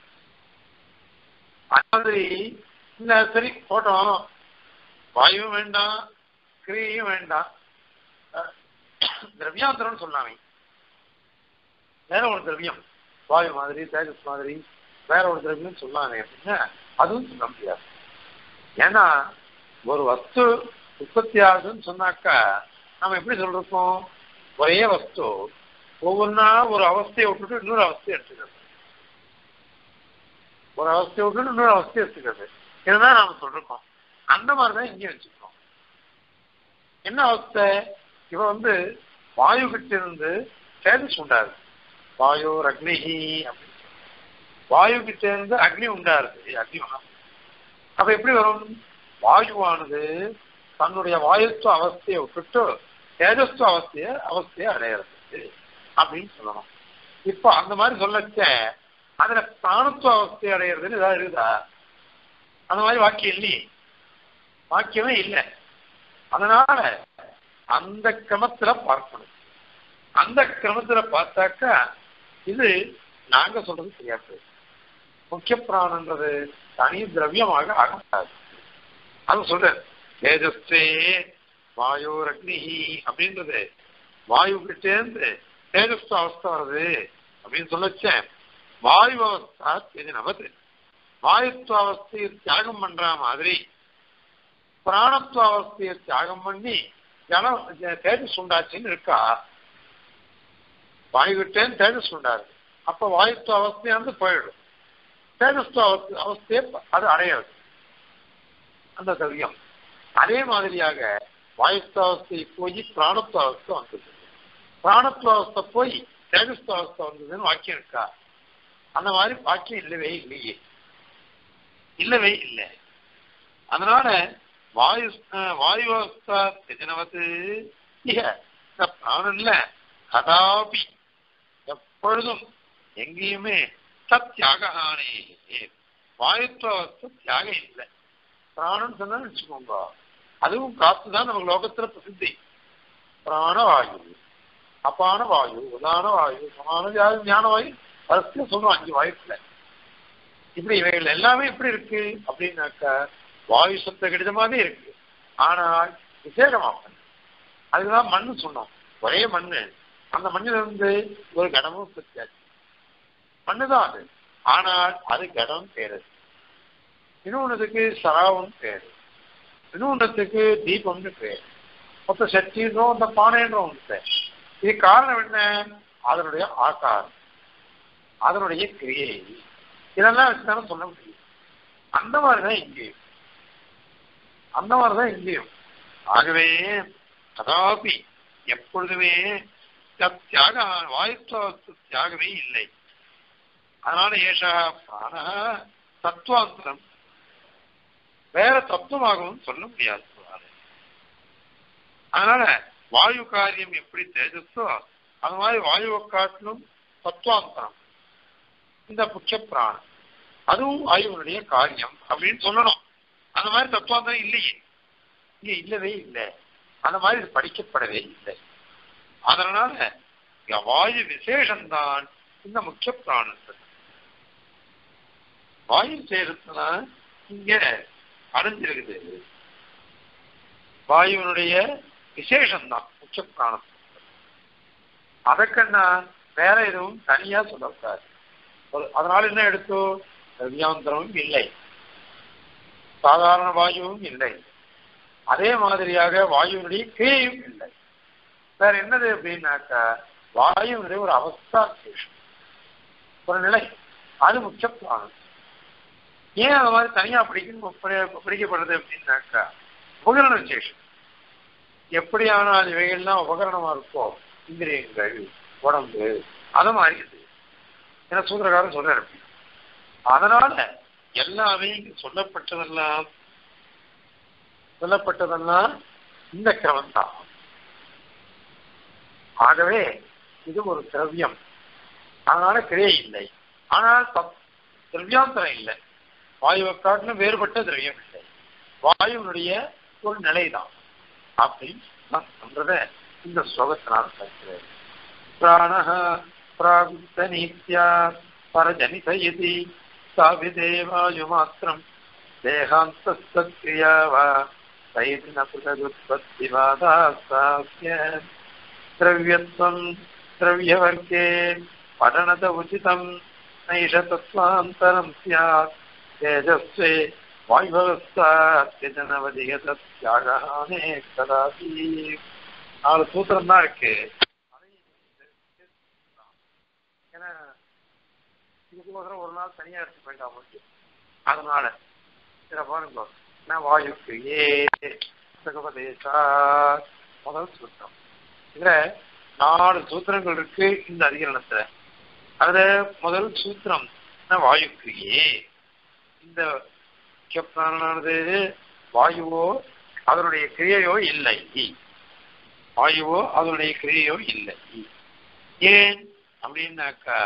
அது மாதிரி இந்த சரி போட்டோம் வாயுவும் வேண்டாம் கிரியையும் வேண்டாம் திரவியாந்திரம்னு சொன்னாங்க வேற ஒரு திரவியம் வாயு மாதிரி தேஜஸ் மாதிரி வேற ஒரு திரவியம் சொன்னாங்க அப்படின்னா அதுவும் சொல்ல முடியாது ஏன்னா ஒரு வஸ்து உற்பத்தி ஆகுதுன்னு சொன்னாக்கா நம்ம எப்படி சொல்றோம் ஒரே வஸ்து ஒவ்வொன்றா ஒரு அவஸ்தையை விட்டுட்டு இன்னொரு அவஸ்தையை எடுத்துக்கிறது ஒரு அவஸ்தையை விட்டுட்டு இன்னொரு அவஸ்தையை எடுத்துக்கிறது இதுதான் நாம சொல்றோம் அந்த மாதிரிதான் இங்கே வச்சுக்கிறோம் என்ன அவஸ்தை இவ வந்து வாயு கிட்ட இருந்து தேஜஸ் உண்டாரு வாயு அக்னிஹி அப்படின்னு வாயு கிட்ட இருந்து அக்னி உண்டாருது அக்னி அப்ப எப்படி வரும் வாயுவானது தன்னுடைய வாயுத்துவ அவஸ்தையை விட்டுட்டு தேஜஸ்துவ அவஸ்தைய அவஸ்தையை அடையிறது அப்படின்னு சொல்லணும் இப்போ அந்த மாதிரி சொல்லச்ச அதுல பிராணத்துவ அவஸ்தை அடையிறதுன்னு ஏதாவது இருக்குதா அந்த மாதிரி வாக்கியம் இல்லையே வாக்கியமே இல்லை அதனால அந்த கிரமத்துல பார்க்கணும் அந்த கிரமத்துல பார்த்தாக்கா இது நாங்க சொல்றது தெரியாது முக்கிய பிராணன்றது தனி திரவியமாக ஆகக்கூடாது அது சொல்றேன் தேஜஸ்தே வாயு அக்னி அப்படின்றது வாயு கிட்டேருந்து தேஜஸ்து அவஸ்தை வருது அப்படின்னு சொல்லச்சேன் வாயு அவஸ்தா இது நமது வாயுத்துவ அவஸ்தையை தியாகம் பண்ற மாதிரி பிராணத்துவ அவஸ்தையை தியாகம் பண்ணி ஜனம் தேஜஸ் உண்டாச்சுன்னு இருக்கா வாயுகிட்டேன்னு தேஜஸ் உண்டாரு அப்ப வாயுத்துவ அவஸ்தையானது போயிடும் தேஜஸ்துவ அவஸ்தை அவஸ்தையை அது அடையாது அந்த திரவியம் அதே மாதிரியாக வாயுஸ்தாவஸ்தை போய் பிராணத்துவாவஸ்தை வந்தது பிராணத்துவாவஸ்தை போய் தேஜஸ்தாவஸ்தை வந்ததுன்னு வாக்கியம் இருக்கா அந்த மாதிரி வாக்கியம் இல்லவே இல்லையே இல்லவே இல்லை அதனால வாயு வாயுவஸ்தா திஜனவது இக இந்த பிராணன்ல கதாபி எப்பொழுதும் எங்கேயுமே சத்தியாகானே வாயுத்துவஸ்த தியாகம் இல்லை பிராணம் சொன்னா வச்சுக்கோங்க அதுவும் காத்து தான் நமக்கு லோகத்துல பிரசித்தி பிராணவாயு அப்பான வாயு உதான வாயு சமான வாயு ஞான வாயு வரிசையா சொல்றோம் அஞ்சு வாயுக்குல இப்படி இவைகள் எல்லாமே எப்படி இருக்கு அப்படின்னாக்கா வாயு சத்த கடிதமாவே இருக்கு ஆனால் விசேஷமாக அதுதான் மண்ணு சொன்னோம் ஒரே மண்ணு அந்த மண்ணில இருந்து ஒரு கடமும் பிரத்யாச்சு மண்ணுதான் அது ஆனால் அது கடம் பேரு இன்னொன்னுக்கு சராவும் பேரு இன்னொன்றத்துக்கு தீபம்னு பேர் மொத்த சக்தின்றோம் அந்த பானைன்றோம் ஒன்று இது காரணம் என்ன அதனுடைய ஆகாரம் அதனுடைய கிரியை இதெல்லாம் வச்சுதானே சொல்ல முடியும் அந்த மாதிரிதான் இங்கேயும் அந்த மாதிரிதான் இங்கேயும் ஆகவே கதாபி எப்பொழுதுமே தத் தியாக வாயுத்துவ தியாகமே இல்லை அதனால ஏஷா பிராண தத்துவாந்தரம் வேற தத்துவமாகவும் சொல்ல முடியாது அதனால வாயு காரியம் எப்படி தேஜஸோ அது மாதிரி வாயுவை காட்டிலும் தத்துவாந்தரம் இந்த முக்கிய பிராணம் அதுவும் வாயுவனுடைய காரியம் அப்படின்னு சொல்லணும் அந்த மாதிரி தத்துவாந்தரம் இல்லையே இங்க இல்லவே இல்லை அந்த மாதிரி இது படிக்கப்படவே இல்லை அதனால இங்க வாயு விசேஷம்தான் இந்த முக்கிய பிராணங்கள் வாயு விசேஷத்தான் இங்க அடைஞ்சிருக்குது வாயுவனுடைய விசேஷம்தான் முக்கிய பிராணம் அதற்கன்னா வேற எதுவும் தனியா சொல்லக்கூடாது அதனால என்ன எடுத்தோ திரவியாந்தரமும் இல்லை சாதாரண வாயுவும் இல்லை அதே மாதிரியாக வாயுவினுடைய கிரியையும் இல்லை வேற என்னது அப்படின்னாக்கா வாயுவினுடைய ஒரு அவஸ்தா விசேஷம் ஒரு நிலை அது முக்கிய பிராணம் ஏன் அந்த மாதிரி தனியா பிடிக்கணும் பிடிக்கப்படுறது அப்படின்னாக்கா உபகரண விசேஷம் எப்படியானால் இவைகள்லாம் உபகரணமா இருக்கோ இந்திரியங்கள் உடம்பு அது மாதிரி இது ஏன்னா சூத்திரக்காரன் சொல்றாரு அதனால எல்லாமே இங்க சொல்லப்பட்டதெல்லாம் சொல்லப்பட்டதெல்லாம் இந்த கிரமம் தான் ஆகவே இது ஒரு திரவியம் அதனால கிரியை இல்லை ஆனால் திரவியாந்தரம் இல்லை வாயுவை காட்டிலும் வேறுபட்ட திரவியம் இல்லை வாயுனுடைய ஒரு நிலைதான் அப்படின்னு நான் சொல்றத இந்த ஸ்லோகத்தினால் பார்க்கிறேன் பிராணஹ பிராகுப்த நீத்யா பரஜனித இதி சாவிதேவாயுமாத்திரம் தேகாந்தஸ்திரியா வா சைதின புதகுத்பத்திவாதாஸ்தாஸ்ய திரவியத்வம் திரவியவர்க்கே படனத உச்சிதம் நைஷ தத்வாந்தரம் ஸ்யாத் தேஜஸ்வே வாய்பவஸ்தானவதிகதாகே கதாபி நாலு சூத்திரம் தான் இருக்கு ஏன்னா இதுக்கோசரம் ஒரு நாள் தனியா எடுத்து போயிட்டா போச்சு அதனால இதை பாருங்க நான் வாயுக்கு ஏ சகபதேசா முதல் சூத்திரம் இதுல நாலு சூத்திரங்கள் இருக்கு இந்த அதிகரணத்துல அதுல முதல் சூத்திரம் வாயுக்கு ஏ இந்த முக்கியப்பிராணனானது வாயுவோ அதனுடைய கிரியையோ இல்லை வாயுவோ அதனுடைய கிரியையோ இல்லை ஏன் அப்படின்னாக்கா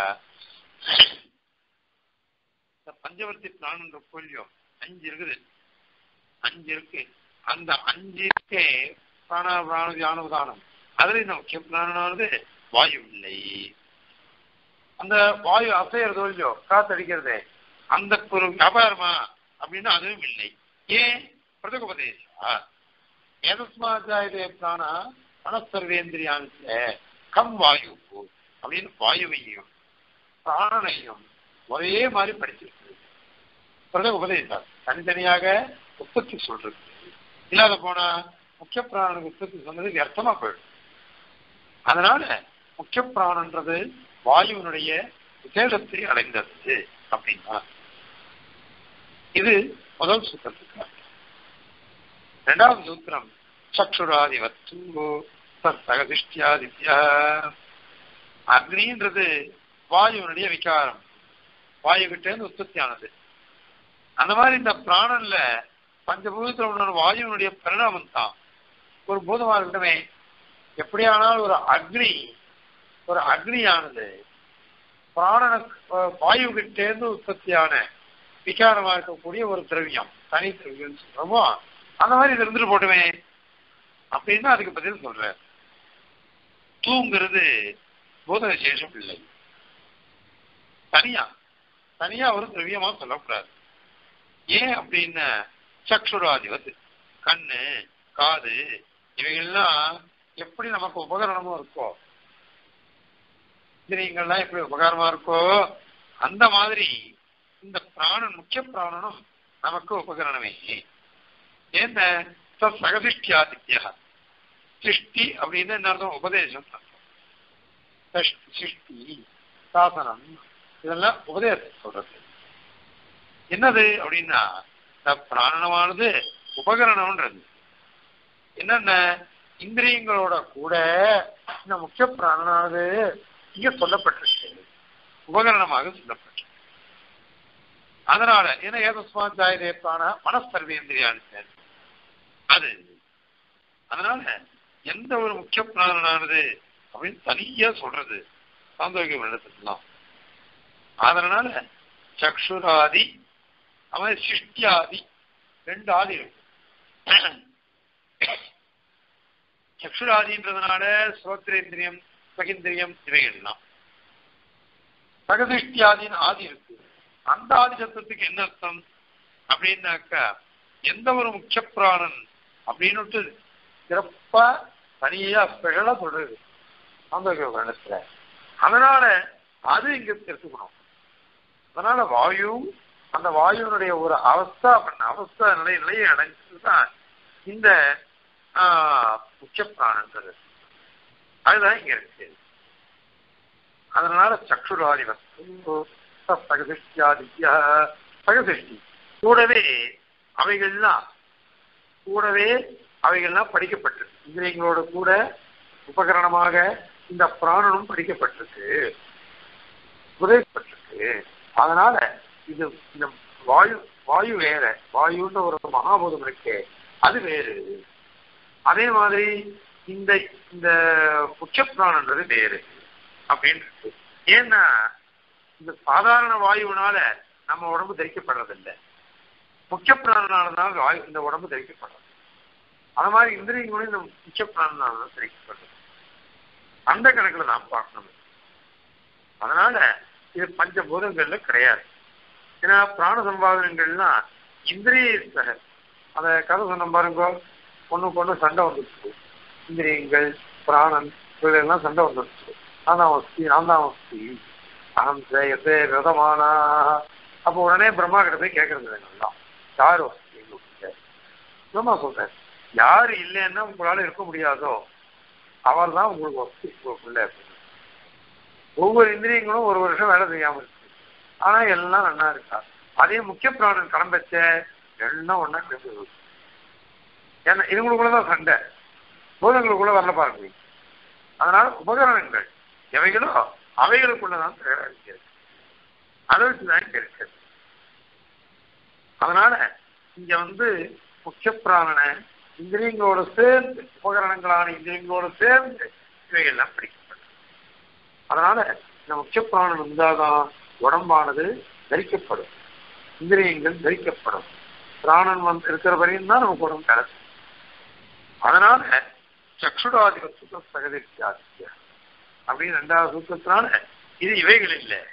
இந்த பஞ்சவர்த்தி பிராணன்ற கொல்லியம் அஞ்சு இருக்குது அஞ்சு இருக்கு அந்த அஞ்சுக்கே பிராண பிராண தியானவதானம் அதுல இந்த முக்கிய பிராணனானது வாயு இல்லை அந்த வாயு அசையறதோ இல்லையோ காத்தடிக்கிறதே அந்த ஒரு வியாபாரமா அப்படின்னு அதுவும் இல்லை ஏன் பிரதகோபதேசா ஏதஸ்மாஜாயுதே பிராணா மனசர்வேந்திரியானுல கம் வாயு அப்படின்னு வாயுவையும் பிராணனையும் ஒரே மாதிரி படிச்சிருக்கு பிரதக உபதேசம் தனித்தனியாக உற்பத்தி சொல்றது இல்லாத போனா முக்கிய பிராணனுக்கு உற்பத்தி சொன்னது வியர்த்தமா போயிடும் அதனால முக்கிய பிராணன்றது வாயுவினுடைய விசேஷத்தை அடைந்தது அப்படின்னா இது முதல் சூத்திரத்துக்கு இரண்டாவது சூத்திரம் சக்ஷுராதிவத்து சகதிஷ்டியாதித்யா அக்னின்றது வாயுவனுடைய விகாரம் வாயு கிட்டேருந்து உற்பத்தியானது அந்த மாதிரி இந்த பிராணன்ல பஞ்சபூதத்தில் உள்ள வாயுவனுடைய பரிணாமம் தான் ஒரு பூதமா இருக்கட்டுமே எப்படியானால் ஒரு அக்னி ஒரு அக்னியானது பிராணன வாயு கிட்டேருந்து உற்பத்தியான விகாரமா இருக்கக்கூடிய ஒரு திரவியம் தனி திரவியம் சொல்றோமோ அந்த மாதிரி இது இருந்துட்டு போட்டுமே அப்படின்னு அதுக்கு பதில் சொல்ற தூங்கிறது பூத விசேஷம் இல்லை தனியா தனியா ஒரு திரவியமா சொல்லக்கூடாது ஏன் அப்படின்னு சக்ஷுராதிபத்து கண்ணு காது இவைகள்லாம் எப்படி நமக்கு உபகரணமும் இருக்கோ இந்திரியங்கள்லாம் எப்படி உபகாரமா இருக்கோ அந்த மாதிரி இந்த பிராணன் முக்கிய பிராணனும் நமக்கு உபகரணமே என்ன தத் சகசிஷ்டியாதித்யா சிருஷ்டி அப்படின்னு என்ன அர்த்தம் உபதேசம் அர்த்தம். சஷ்- சிருஷ்டி சாசனம் இதெல்லாம் உபதேசம் சொல்றது என்னது அப்படின்னா இந்த பிராணமானது உபகரணம்ன்றது என்னென்ன இந்திரியங்களோட கூட இந்த முக்கிய பிராணனானது இங்க சொல்லப்பட்டிருக்கு உபகரணமாக சொல்லப்பட்டிருக்கு அதனால ஏன்னா ஏதஸ்மாத் ஜாயதே பிராண மனசர்வேந்திரியான்னு அது அதனால எந்த ஒரு முக்கிய பிராணனானது அப்படின்னு தனியா சொல்றது சாந்தோகிய வருடத்துலாம் அதனால சக்ஷுராதி அவன் சிஷ்டியாதி ரெண்டு ஆதி இருக்கு சக்ஷுராதின்றதுனால ஸ்ரோத்ரேந்திரியம் சகிந்திரியம் இவைகள்லாம் சகதிஷ்டியாதின்னு ஆதி இருக்கு அந்த ஆதி சத்தத்துக்கு என்ன அர்த்தம் அப்படின்னாக்கா எந்த ஒரு முக்கிய பிராணன் அப்படின்னு சிறப்பா தனியா ஸ்பெஷலா சொல்றது அந்த வருடத்துல அதனால அது இங்க தெரிஞ்சுக்கணும் அதனால வாயு அந்த வாயுனுடைய ஒரு அவஸ்தா பண்ண அவஸ்தா நிலை நிலையை அடைஞ்சதுதான் இந்த ஆஹ், முக்கிய பிராணன்றது அதுதான் இங்க இருக்கு அதனால சக்ஷுராதி வஸ்து சகசிஷ்டியாதித்யா சகசிஷ்டி கூடவே அவைகள்லாம் கூடவே அவைகள்லாம் படிக்கப்பட்டிருக்கு இந்திரியங்களோட கூட உபகரணமாக இந்த பிராணனும் படிக்கப்பட்டிருக்கு உதவிப்பட்டிருக்கு அதனால இது இந்த வாயு வாயு வேற வாயுன்ற ஒரு மகாபூதம் இருக்கே அது வேறு அதே மாதிரி இந்த இந்த முக்கிய பிராணன்றது வேறு அப்படின்னு இருக்கு ஏன்னா இந்த சாதாரண வாயுனால நம்ம உடம்பு தரிக்கப்படுறதில்லை முக்கிய பிராணனாலதான் வாயு இந்த உடம்பு தரிக்கப்படுறது அது மாதிரி இந்திரியங்களும் இந்த முக்கிய பிராணனால தான் தரிக்கப்படுறது அந்த கணக்குல நாம் பார்க்கணும் அதனால இது பஞ்சபூதங்கள்ல கிடையாது ஏன்னா பிராண சம்பாதனங்கள்லாம் இந்திரிய சக அத கதை சொன்ன பாருங்க ஒண்ணுக்கு ஒண்ணு சண்டை வந்துருச்சு இந்திரியங்கள் பிராணன் இதெல்லாம் சண்டை வந்துருச்சு நான் தான் வஸ்தி நான் தான் வஸ்தி அகம் சேயத்தே விரதமானா அப்போ உடனே பிரம்மா கிட்ட போய் கேட்கறது எல்லாம் யார் வஸ்தி எங்களுக்கு பிரம்மா சொல்றேன் யாரு இல்லைன்னா உங்களால இருக்க முடியாதோ அவர் தான் உங்களுக்கு வஸ்தி உங்களுக்குள்ள அப்படின்னு. ஒவ்வொரு இந்திரியங்களும் ஒரு வருஷம் வேலை செய்யாம இருக்கு ஆனா எல்லாம் நல்லா இருக்கா அதே முக்கிய பிராணன் கிளம்பச்ச எல்லாம் ஒண்ணா கிளம்பி ஏன்னா இதுங்களுக்குள்ளதான் சண்டை பூதங்களுக்குள்ள வரல பாருங்க அதனால உபகரணங்கள் எவைகளோ அவைகளுக்குள்ளதான் இருக்கிறது அதை வச்சுதான் இங்க இருக்கிறது அதனால இங்க வந்து முக்கிய பிராணனை இந்திரியங்களோட சேர்ந்து உபகரணங்களான இந்திரியங்களோட சேர்ந்து இவைகள்லாம் பிடிக்கப்படும் அதனால இந்த முக்கிய பிராணன் இருந்தாதான் உடம்பானது தரிக்கப்படும் இந்திரியங்கள் தரிக்கப்படும் பிராணன் வந்து இருக்கிற வரையும் தான் நமக்கு உடம்பு கிடைக்கும் அதனால சக்ஷுடாதிபத்துவம் சகதித்யாதித்ய அப்படின்னு ரெண்டாவது சூத்திரத்தினால இது இவைகள் இல்லை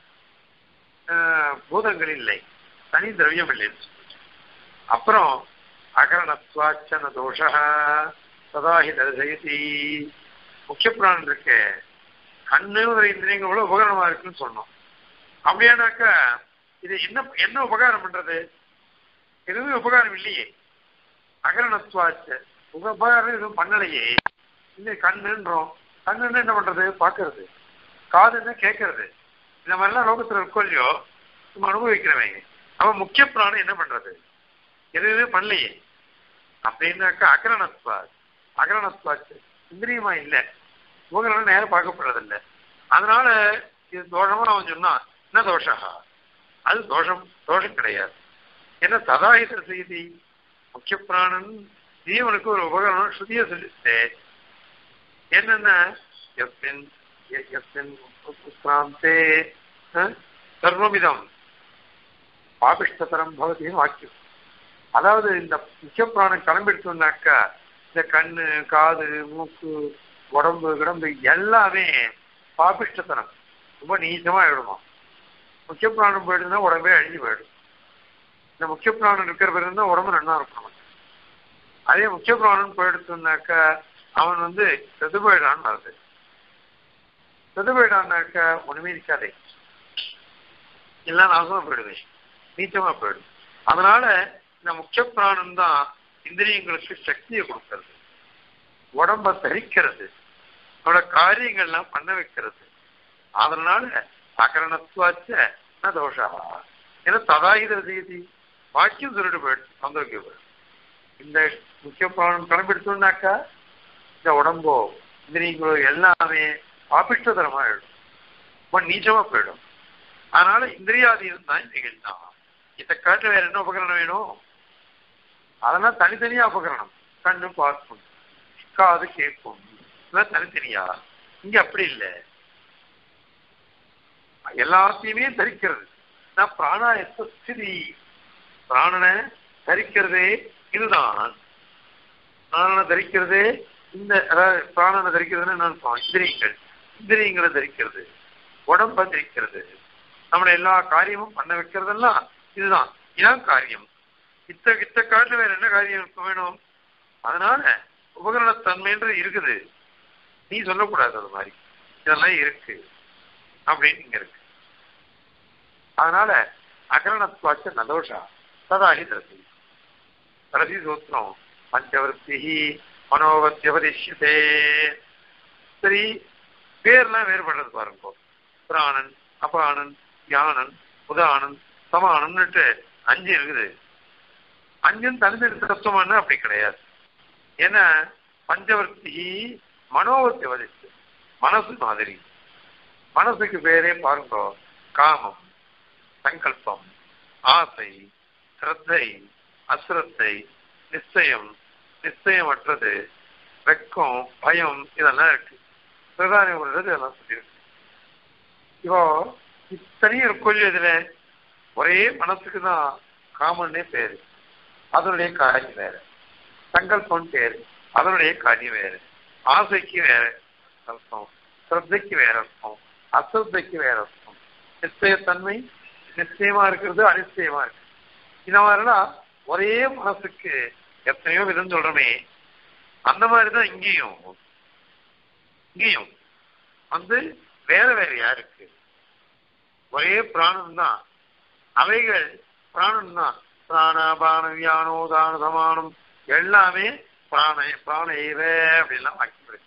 ஆஹ் பூதங்கள் இல்லை தனி திரவியம் இல்லை அப்புறம் அகரணத்வாச்சன தோஷ சதாஹி தரிசயதி முக்கிய பிராணம் இருக்கு கண்ணு ஒரு இந்திரியங்களோட உபகரணமா இருக்குன்னு சொன்னோம் அப்படியானாக்கா இது என்ன என்ன உபகாரம் பண்றது எதுவுமே உபகாரம் இல்லையே அகரணத்வாச்ச உப- உபகாரம் எதுவும் பண்ணலையே இந்த கண்ணுன்றோம் கண்ணுன்னு என்ன பண்றது பாக்குறது காதுன்னு கேட்கறது இந்த மாதிரிலாம் லோகத்துல இருக்கோ இல்லையோ நம்ம அனுபவிக்கிறவங்க அவன் முக்கிய பிராணம் என்ன பண்றது எதுவுமே பண்ணலையே அப்படின்னாக்கா அகரணத்வா அகரணத்வாச்சு இந்திரியமா இல்லை உபகரணம் நேரம் பார்க்கப்படுறதில்ல அதனால இது தோஷமா அவன் சொன்னான் என்ன தோஷா அது தோஷம் தோஷம் கிடையாது என்ன சதாயுத செய்தி முக்கிய பிராணன் ஜீவனுக்கு ஒரு உபகரணம் ஸ்ருதிய சொல்லிட்டு என்னென்ன எஸ்மின் எ- எஸ்மின் உத்கிராந்தே அஹ், சர்வமிதம் பாபிஷ்டதரம் பவதின்னு வாக்கியம் அதாவது இந்த முக்கிய பிராணம் கிளம்பிடுச்சோம்னாக்கா இந்த கண்ணு காது மூக்கு உடம்பு கிடம்பு எல்லாமே பாபிஷ்டத்தனம் ரொம்ப நீச்சமா ஆயிடுமா முக்கிய பிராணம் போயிடுதுன்னா உடம்பே அழிஞ்சு போயிடும் இந்த முக்கிய பிராணம் இருக்கிற பிறகு தான் உடம்பு நல்லா இருக்கும் நமக்கு. அதே முக்கிய பிராணம் போயிடுச்சுனாக்கா அவன் வந்து செத்து போயிடான்னு வருது செத்து போயிடான்னாக்கா ஒண்ணுமே இருக்காதே எல்லாம் நாசமா போயிடுவேன் நீச்சமா போயிடும் அதனால இந்த முக்கிய பிராணம் தான் இந்திரியங்களுக்கு சக்தியை கொடுக்கறது உடம்ப தரிக்கிறது நம்மளோட காரியங்கள்லாம் பண்ண வைக்கிறது அதனால அகரணத்துவாச்ச ந தோஷா ஏன்னா ததாயுத செய்தி வாக்கியம் சொல்லிட்டு போயிடுச்சு சந்தோக்கிய போயிடுச்சு இந்த முக்கிய பிராணம் கிளம்பிடுச்சோம்னாக்கா இந்த உடம்போ இந்திரியங்களோ எல்லாமே பாபிஷ்டதரமா ஆயிடும் ரொம்ப நீச்சமா போயிடும் அதனால இந்திரியாதீனம் தான் நிகழ்ந்தான் இதை காட்டு வேற என்ன உபகரணம் வேணும் அதெல்லாம் தனித்தனியா உபகரணம் கண்ணு பார்க்கும் காது கேட்கும் இதெல்லாம் தனித்தனியா இங்க அப்படி இல்லை எல்லாத்தையுமே தரிக்கிறது நான் பிராணாயத்த ஸ்திதி பிராணனை தரிக்கிறதே இதுதான் பிராணனை தரிக்கிறதே இந்த அதாவது பிராணனை தரிக்கிறதுன்னு என்ன அர்த்தம் இந்திரியங்கள் இந்திரியங்களை தரிக்கிறது உடம்ப தரிக்கிறது நம்மளை எல்லா காரியமும் பண்ண வைக்கிறதெல்லாம் இதுதான் இதான் காரியம் இத்த இத்த காட்டுல வேற என்ன காரியம் இருக்க வேணும் அதனால உபகரணத்தன்மைன்றது இருக்குது நீ சொல்லக்கூடாது அது மாதிரி இதெல்லாம் இருக்கு அப்படின்னு இங்க இருக்கு அதனால அகரணத்துவாச்ச நதோஷா சதாகி தரசி கடைசி சூத்திரம் பஞ்சவருத்தி மனோவத்தியபதிஷ்யதே சரி பேர்லாம் வேறுபடுறது பாருங்க பிராணன் அபானன் யானன் உதானன் சமானன்னுட்டு அஞ்சு இருக்குது அஞ்சும் தனித்தனி தத்துவமான அப்படி கிடையாது ஏன்னா பஞ்சவர்த்தி மனோவத்தி வதிச்சு மனசு மாதிரி மனசுக்கு பேரே பாருங்க காமம் சங்கல்பம் ஆசை சிரத்தை அசுரத்தை நிச்சயம் நிச்சயமற்றது வெக்கம் பயம் இதெல்லாம் இருக்கு பிரதானம் உள்ளது இதெல்லாம் சொல்லியிருக்கு இப்போ இத்தனையும் இருக்கும் இதுல ஒரே மனசுக்கு தான் காமன்னே பேரு அதனுடைய காரியம் வேற சங்கல்பம் பேரு அதனுடைய காரியம் வேற ஆசைக்கு வேற அர்த்தம் சிரத்தைக்கு வேற அர்த்தம் அசிரத்தைக்கு வேற அர்த்தம் நிச்சயத்தன்மை நிச்சயமா இருக்கிறது அனிச்சயமா இருக்கு இந்த மாதிரிலாம் ஒரே மனசுக்கு எத்தனையோ விதம் சொல்றோமே அந்த மாதிரிதான் இங்கேயும் இங்கேயும் வந்து வேற வேறையா இருக்கு ஒரே பிராணம் தான் அவைகள் பிராணம் தான் பிராணபான வியானோதான சமானம் எல்லாமே பிராண பிராணைவ அப்படின்லாம் வாக்கிப்படுச்சு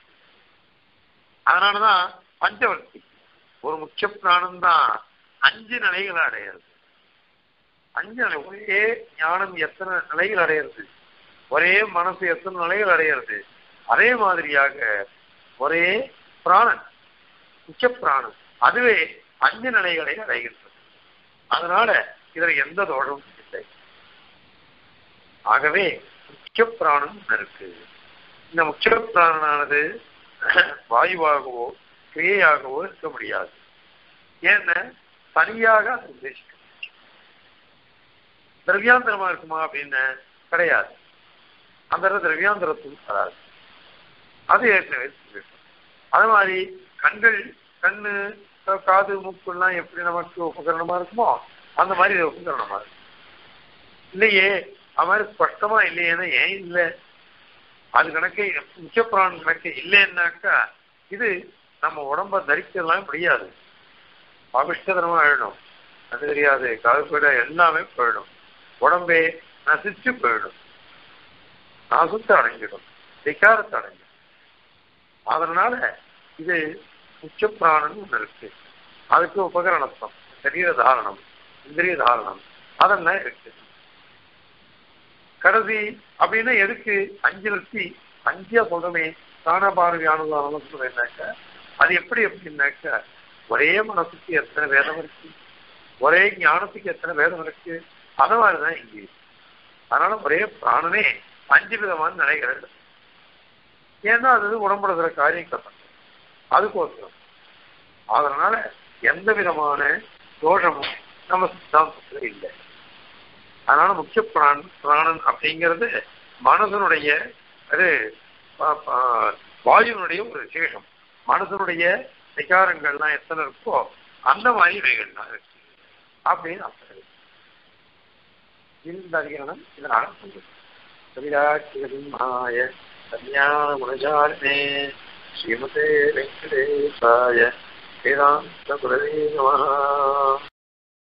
அதனாலதான் பஞ்சவர்த்தி ஒரு முக்கிய பிராணம் தான் அஞ்சு நிலைகள் அடையிறது அஞ்சு நிலை ஒரே ஞானம் எத்தனை நிலைகள் அடையிறது ஒரே மனசு எத்தனை நிலைகள் அடையிறது அதே மாதிரியாக ஒரே பிராணன் முக்கிய பிராணம் அதுவே அஞ்சு நிலைகளை அடைகின்றது அதனால இதுல எந்த தோஷமும் இல்லை ஆகவே முக்கிய பிராணம் இருக்கு இந்த முக்கிய பிராணனானது வாயுவாகவோ கிரியையாகவோ இருக்க முடியாது ஏன்னா தனியாக அது உத்தேசிக்க திரவியாந்தரமா இருக்குமா அப்படின்னு கிடையாது அந்த திரவியாந்தரத்தும் வராது அது ஏற்கனவே சொல்லியிருக்கோம் அது மாதிரி கண்கள் கண்ணு காது மூக்குலாம் எப்படி நமக்கு உபகரணமா இருக்குமோ அந்த மாதிரி இது உபகரணமா இருக்கு இல்லையே அது மாதிரி ஸ்பஷ்டமா இல்லையேன்னா ஏன் இல்லை அது கணக்கே முக்கிய பிராணம் கணக்கு இல்லைன்னாக்கா இது நம்ம உடம்ப தரிக்கலாம் முடியாது அபிஷ்டதனமா ஆயிடும் அது தெரியாது காது போயிட எல்லாமே போயிடும் உடம்பே நசிச்சு போயிடும் நாசத்தை அடைஞ்சிடும் விகாரத்தை அடைஞ்சிடும் அதனால இது முக்கிய பிராணம் ஒன்று இருக்கு அதுக்கு உபகரணத்துவம் சரீர தாரணம் இந்திரிய தாரணம் அதெல்லாம் இருக்கு கடைசி அப்படின்னா எதுக்கு அஞ்சு நிறுத்தி அஞ்சியா சொல்றமே தானபாரதி ஆனதானம் சொல்றேன்னாக்க அது எப்படி எப்படின்னாக்க ஒரே மனசுக்கு எத்தனை வேதம் இருக்கு ஒரே ஞானத்துக்கு எத்தனை வேதம் இருக்கு அது மாதிரிதான் இங்கே அதனால ஒரே பிராணனே அஞ்சு விதமான நிலைகள் ஏன்னா அது உடம்புல சில காரியங்கள் அதுக்கோசரம் அதனால எந்த விதமான தோஷமும் நம்ம சித்தாந்தத்துல இல்லை அதனால முக்கிய பிராண் பிராணன் அப்படிங்கிறது மனசனுடைய அது வாயுனுடைய ஒரு விசேஷம் மனசனுடைய விகாரங்கள்லாம் எத்தனை இருக்கோ அந்த மாதிரி இவைகள்லாம் இருக்கு அப்படின்னு அர்த்தம் இந்த அதிகரணம் இதனால சொல்லுது கவிராட்சிகமாய கல்யாண குணஜாலே ஸ்ரீமதே வெங்கடேசாய வேதாந்த குலதே நம